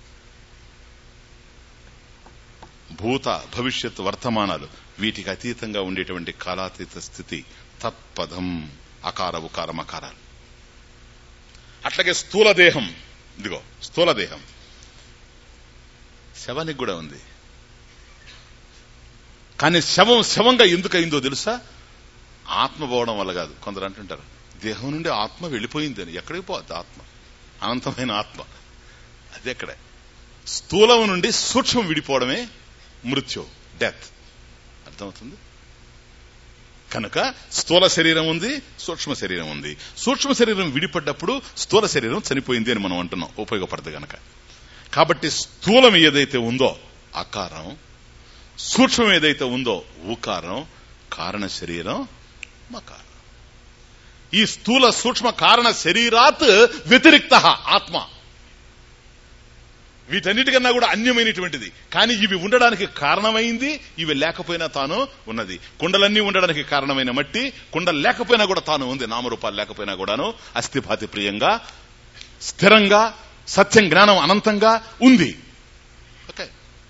భూత భవిష్యత్ వర్తమానాలు వీటికి అతీతంగా ఉండేటువంటి కాలాతీత స్థితి తత్పదం అకార ఉకార మకారాలు అట్లాగే స్థూల దేహం ఇదిగో స్థూల దేహం శవానికి కూడా ఉంది కానీ శవం శవంగా ఎందుకు అయిందో తెలుసా ఆత్మ పోవడం వల్ల కాదు కొందరు అంటుంటారు దేహం నుండి ఆత్మ వెళ్ళిపోయిందని ఎక్కడికి పోద్ది ఆత్మ అనంతమైన ఆత్మ అది ఎక్కడ స్థూలం నుండి సూక్ష్మం విడిపోవడమే మృత్యు డెత్ అర్థమవుతుంది కనుక స్థూల శరీరం ఉంది సూక్ష్మ శరీరం ఉంది సూక్ష్మ శరీరం విడిపడ్డప్పుడు స్థూల శరీరం చనిపోయింది అని మనం అంటున్నాం ఉపయోగపడదు గనక కాబట్టి స్థూలం ఏదైతే ఉందో అకారం సూక్ష్మం ఏదైతే ఉందో ఊకారం కారణ శరీరం మకారం ఈ స్థూల సూక్ష్మ కారణ శరీరాత్ వ్యతిరిక్త ఆత్మ వీటన్నిటికన్నా కూడా అన్యమైనటువంటిది కానీ ఇవి ఉండడానికి కారణమైంది ఇవి లేకపోయినా తాను ఉన్నది కుండలన్నీ ఉండడానికి కారణమైన మట్టి కుండ లేకపోయినా కూడా తాను ఉంది నామరూపాలు లేకపోయినా కూడాను అస్థిభాతి ప్రియంగా స్థిరంగా సత్యం జ్ఞానం అనంతంగా ఉంది ఓకే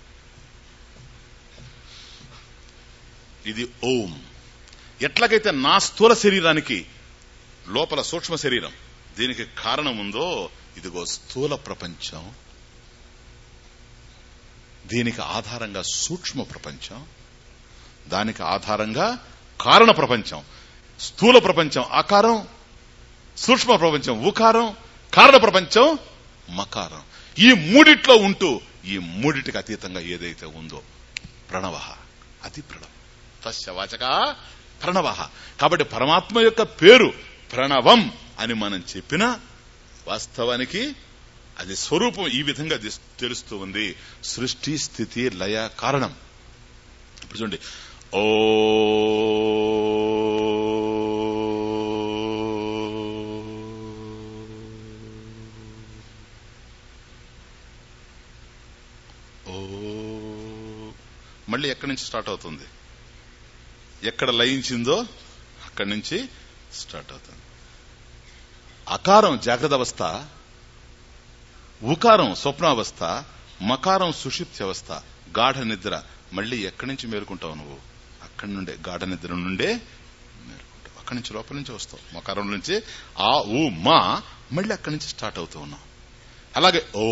ఇది ఓం ఎట్లాగైతే నా స్థూల శరీరానికి లోపల సూక్ష్మ శరీరం దీనికి కారణం ఉందో ఇదిగో స్థూల ప్రపంచం దీనికి ఆధారంగా సూక్ష్మ ప్రపంచం దానికి ఆధారంగా కారణ ప్రపంచం స్థూల ప్రపంచం ఆకారం సూక్ష్మ ప్రపంచం ఉకారం కారణ ప్రపంచం మకారం ఈ మూడిట్లో ఉంటూ ఈ మూడిటికి అతీతంగా ఏదైతే ఉందో ప్రణవ అది ప్రణవం తస్య వాచక ప్రణవ కాబట్టి పరమాత్మ యొక్క పేరు ప్రణవం అని మనం చెప్పినా వాస్తవానికి అది స్వరూపం ఈ విధంగా దిస్- తెలుస్తూ ఉంది సృష్టి స్థితి లయ కారణం ఇప్పుడు చూడండి ఓ ఓ మళ్ళీ ఎక్కడి నుంచి స్టార్ట్ అవుతుంది ఎక్కడ లయించిందో అక్కడి నుంచి స్టార్ట్ అవుతుంది అకారం జాగ్రత్త అవస్థ ఉకారం స్వప్నావస్థ మకారం సుషిప్తి అవస్థ గాఢ నిద్ర మళ్ళీ ఎక్కడి నుంచి మేలుకుంటావు నువ్వు అక్కడి నుండే గాఢ నిద్ర నుండే మేలుకుంటావు అక్కడి నుంచి లోపల నుంచి వస్తావు మకారం నుంచి ఆ ఊ మా మళ్ళీ అక్కడి నుంచి స్టార్ట్ అవుతూ ఉన్నావు అలాగే ఓ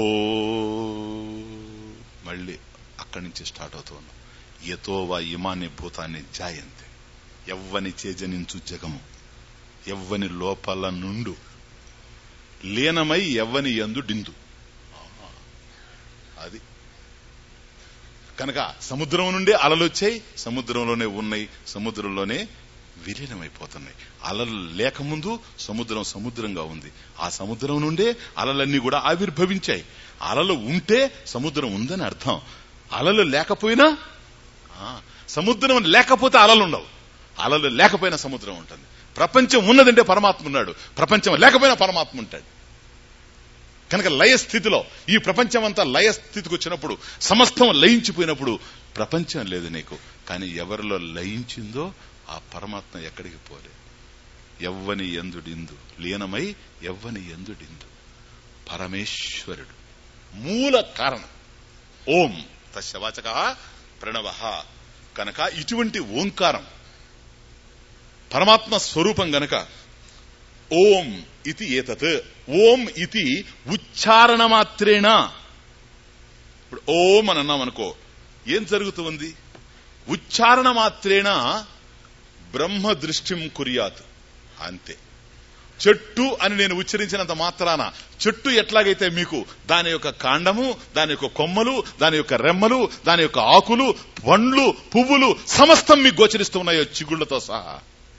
మళ్ళీ అక్కడి నుంచి స్టార్ట్ అవుతూ ఉన్నాం యతోవా ఇమాని భూతాన్ని జాయంతే ఎవ్వని చేజనించు జగము ఎవ్వని లోపల నుండు లీనమై ఎవ్వని ఎందు డిందు ఆహా. అది కనుక సముద్రం నుండే అలలు వచ్చాయి సముద్రంలోనే ఉన్నాయి సముద్రంలోనే విలీనమైపోతున్నాయి అలలు లేకముందు సముద్రం సముద్రంగా ఉంది ఆ సముద్రం నుండే అలలన్నీ కూడా ఆవిర్భవించాయి అలలు ఉంటే సముద్రం ఉందని అర్థం అలలు లేకపోయినా ఆ, సముద్రం లేకపోతే అలలు ఉండవు అలలు లేకపోయినా సముద్రం ఉంటుంది ప్రపంచం ఉన్నదంటే పరమాత్మ ఉన్నాడు ప్రపంచం లేకపోయినా పరమాత్మ ఉంటాడు కనుక లయ స్థితిలో ఈ ప్రపంచం అంతా లయ స్థితికి వచ్చినప్పుడు సమస్తం లయించిపోయినప్పుడు ప్రపంచం లేదు నీకు కానీ ఎవరిలో లయించిందో ఆ పరమాత్మ ఎక్కడికి పోలే ఎవ్వని ఎందుడిందు లీనమై ఎవ్వని ఎందుడిందు పరమేశ్వరుడు మూల కారణం ఓం తస్యవాచక ప్రణవ కనుక ఇటువంటి ఓంకారం పరమాత్మ స్వరూపం గనక ఓం ఇది ఏతత్ ఓం ఇది ఉచ్చారణ మాత్రేణ ఇప్పుడు ఓం అని అన్నాం అనుకో ఏం జరుగుతుంది ఉచ్చారణ మాత్రేణ బ్రహ్మ దృష్టిం కుర్యాత్ అంతే చెట్టు అని నేను ఉచ్చరించినంత మాత్రాన చెట్టు ఎట్లాగైతే మీకు దాని యొక్క కాండము దాని యొక్క కొమ్మలు దాని యొక్క రెమ్మలు దాని యొక్క ఆకులు పండ్లు పువ్వులు సమస్తం మీకు గోచరిస్తున్నాయో చిగుళ్లతో సహా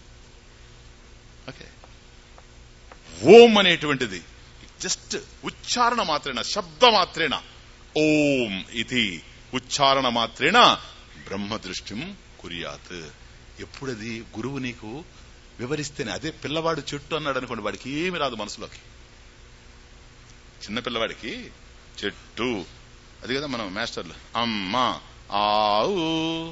ఓకే ఓం అనేటువంటిది జస్ట్ ఉచ్చారణ మాత్రేన శబ్ద మాత్రేన ఓం ఇది ఉచ్చారణ మాత్రేన బ్రహ్మ దృష్టిం కురియాత్ ఎప్పుడది గురువు నీకు వివరిస్తేనే అదే పిల్లవాడు చెట్టు అన్నాడు అనుకోండి వాడికి ఏమి రాదు మనసులోకి చిన్న పిల్లవాడికి చెట్టు అది కదా మనం మాస్టర్లు అమ్మ ఆవు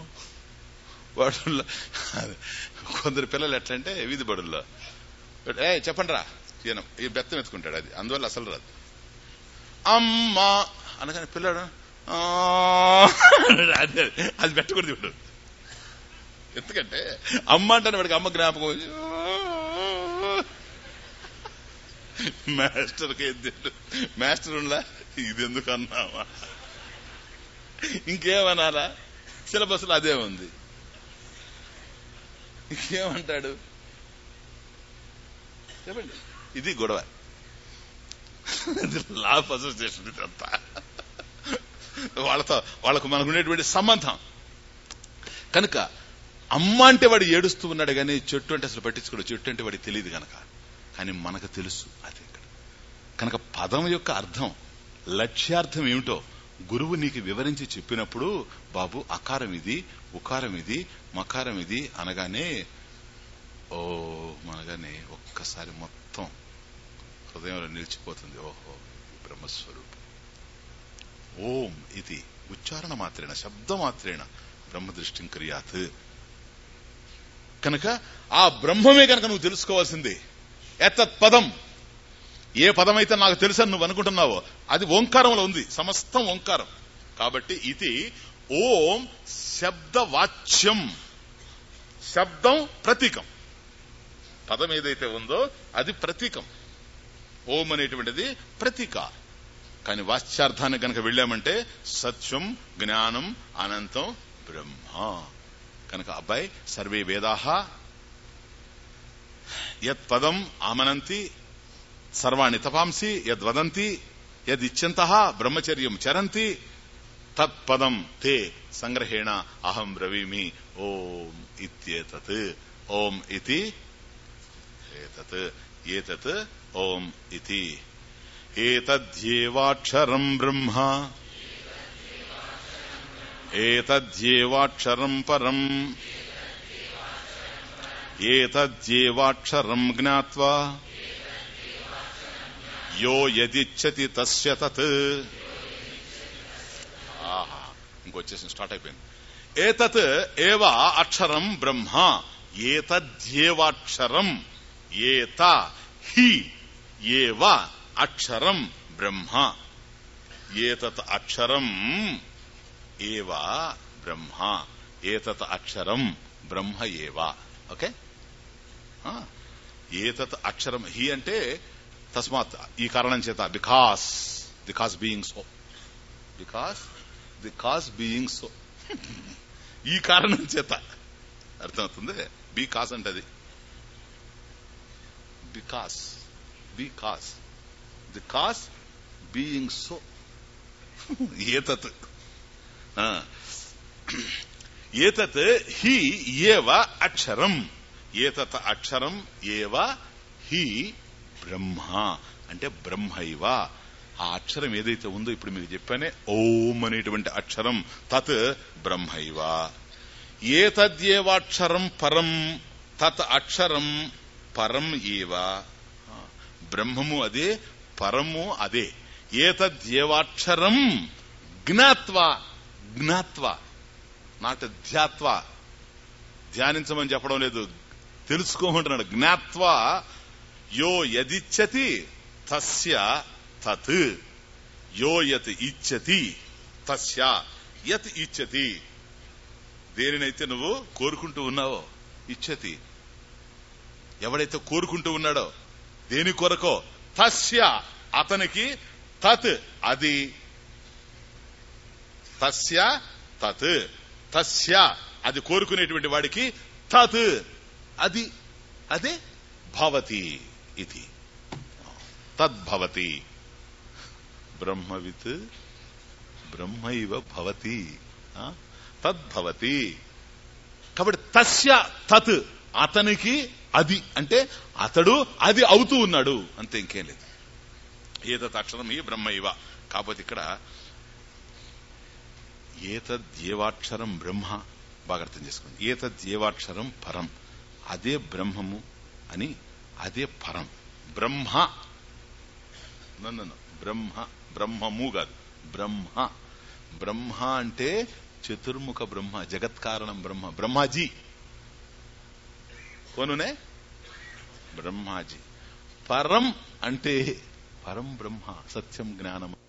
వాడు కొందరు పిల్లలు ఎట్లంటే వీధి బడుల్లో ఏ చెప్పండి రా ఈయన ఈ బెత్తం ఎత్తుకుంటాడు అది అందువల్ల అసలు రాదు అమ్మ అనగానే పిల్లాడు "ఆ" అది అది పెట్టకూడదు ఇప్పుడు ఎందుకంటే అమ్మ అంటే వాడికి అమ్మ జ్ఞాపకం వచ్చి, మాస్టర్కి ఏం తెలుసు మాస్టర్ ఉండా ఇది ఎందుకు అన్నావా ఇంకేమనాలా సిలబస్ లో అదే ఉంది ఇంకేమంటాడు చెప్పండి ఇది గొడవ లాఫ్ అసోసియేషన్ ఇదంతా వాళ్ళతో వాళ్ళకు మనకు ఉండేటువంటి సంబంధం కనుక అమ్మ అంటే వాడు ఏడుస్తూ ఉన్నాడు కానీ చెట్టు అంటే అసలు పట్టించుకోడు చెట్టు అంటే వాడికి తెలియదు కనుక కానీ మనకు తెలుసు అది ఇక్కడ కనుక పదం యొక్క అర్థం లక్ష్యార్థం ఏమిటో గురువు నీకు వివరించి చెప్పినప్పుడు బాబు అకారం ఇది ఉకారం ఇది మకారం ఇది అనగానే ఓ అనగానే ఒక్కసారి మొత్తం హృదయంలో నిలిచిపోతుంది ఓహో బ్రహ్మస్వరూపం ఓం ఇది ఉచ్చారణ మాత్రేణ శబ్ద మాత్రేణ బ్రహ్మ దృష్టిం క్రియాత్ కనుక ఆ బ్రహ్మమే కనుక నువ్వు తెలుసుకోవాల్సింది ఎత్తత్ పదం ఏ పదమైతే నాకు తెలుసని నువ్వు అనుకుంటున్నావో అది ఓంకారంలో ఉంది సమస్తం ఓంకారం కాబట్టి ఇది ఓం శబ్దవాచ్యం శబ్దం ప్రతీకం పదం ఏదైతే ఉందో అది ప్రతీకం ఓం అనేటువంటిది ప్రతీక కానీ వాచ్యార్థాన్ని కనుక వెళ్ళామంటే సత్యం జ్ఞానం అనంతం బ్రహ్మ కనుక అబ్బాయి సర్వే వేదాహ యత్ పదం ఆమనంతి సర్వాణి తపాంసి యద్వదంతి యదిచ్యంత బ్రహ్మచర్యం చరంతి తత్పదం తే సంగ్రహేణ అహం బ్రవీమి ఓం ఇత్యేతత్ ఓం ఇతి ఏతత్ ఏతత్ ఓం ఇతి ఏతద్యేవాక్షరం బ్రహ్మ ఏతద్యేవాక్షరం పరం ఏతద్యేవాక్షరం జ్ఞాత్వా యో యదిచ్చతి తస్య తత్ ఆహా ఇంకొచ్చేసి స్టార్ట్ అయిపోయింది ఏతత్ ఏవ అక్షరం బ్రహ్మ ఏతద్యేవాక్షరం ఏత హి ఏవ అక్షరం బ్రహ్మ ఏతత్ అక్షరం ఏవ బ్రహ్మ ఏతత్ అక్షరం బ్రహ్మ ఏవ ఓకే ఆ, ఏతత్ అక్షరం హి అంటే తస్మాత్ ఈ కారణం చేత because because being so because because being so ఈ కారణం చేత అర్థమవుతుంది బికాస్ అంటే అది because because because being so ఏతత్ ఆ. ఏతత్ హి ఏవ అక్షరం ఏతత్ అక్షరం ఏవ హి బ్రహ్మ అంటే బ్రహ్మైవ ఆ అక్షరం ఏదైతే ఉందో ఇప్పుడు మీకు చెప్పానే ఓం అనేటువంటి అక్షరం తత్ బ్రహ్మైవ ఏతద్యేవాక్షరం పరం తత్ అక్షరం పరం ఏవ ఆ, బ్రహ్మము అదే పరము అదే ఏతద్యేవాక్షరం జ్ఞాత్వా జ్ఞాత్వా నాట్ ధ్యాత్వా ధ్యానించమని చెప్పడం లేదు తెలుసుకోమంటున్నాడు జ్ఞాత్వా యో యదిచ్చతి తస్య తత్ యో యత్ ఇచ్చతి తస్య యత్ ఇచ్చతి దేనినైతే నువ్వు కోరుకుంటూ ఉన్నావో ఇచ్చతి ఎవడైతే కోరుకుంటూ ఉన్నాడో దేని కొరకో తస్య అతనికి తత్ అది తస్య తత్ తస్య అది కోరుకునేటువంటి వాడికి తత్ అది అదే భవతి ఇది తద్భవతి బ్రహ్మవిత్ బ్రహ్మైవ భవతి ఆ? తద్భవతి కాబట్టి తస్య తత్ అతనికి అది అంటే అతడు అది అవుతూ ఉన్నాడు అంతే ఇంకేం లేదు ఏతత్ అక్షరం ఈ బ్రహ్మైవ కాకపోతే ఇక్కడ ఏతద్యేవాక్షరం బ్రహ్మ బాగా అర్థం చేసుకోండి ఏతద్యేవాక్షరం పరం అదే బ్రహ్మము అని అదే పరం బ్రహ్మ నన్ను బ్రహ్మ బ్రహ్మము కాదు బ్రహ్మ బ్రహ్మ అంటే చతుర్ముఖ బ్రహ్మ జగత్కారణం బ్రహ్మ బ్రహ్మాజీ కోనునే బ్రహ్మాజీ పరం అంటే పరం బ్రహ్మ సత్యం జ్ఞానం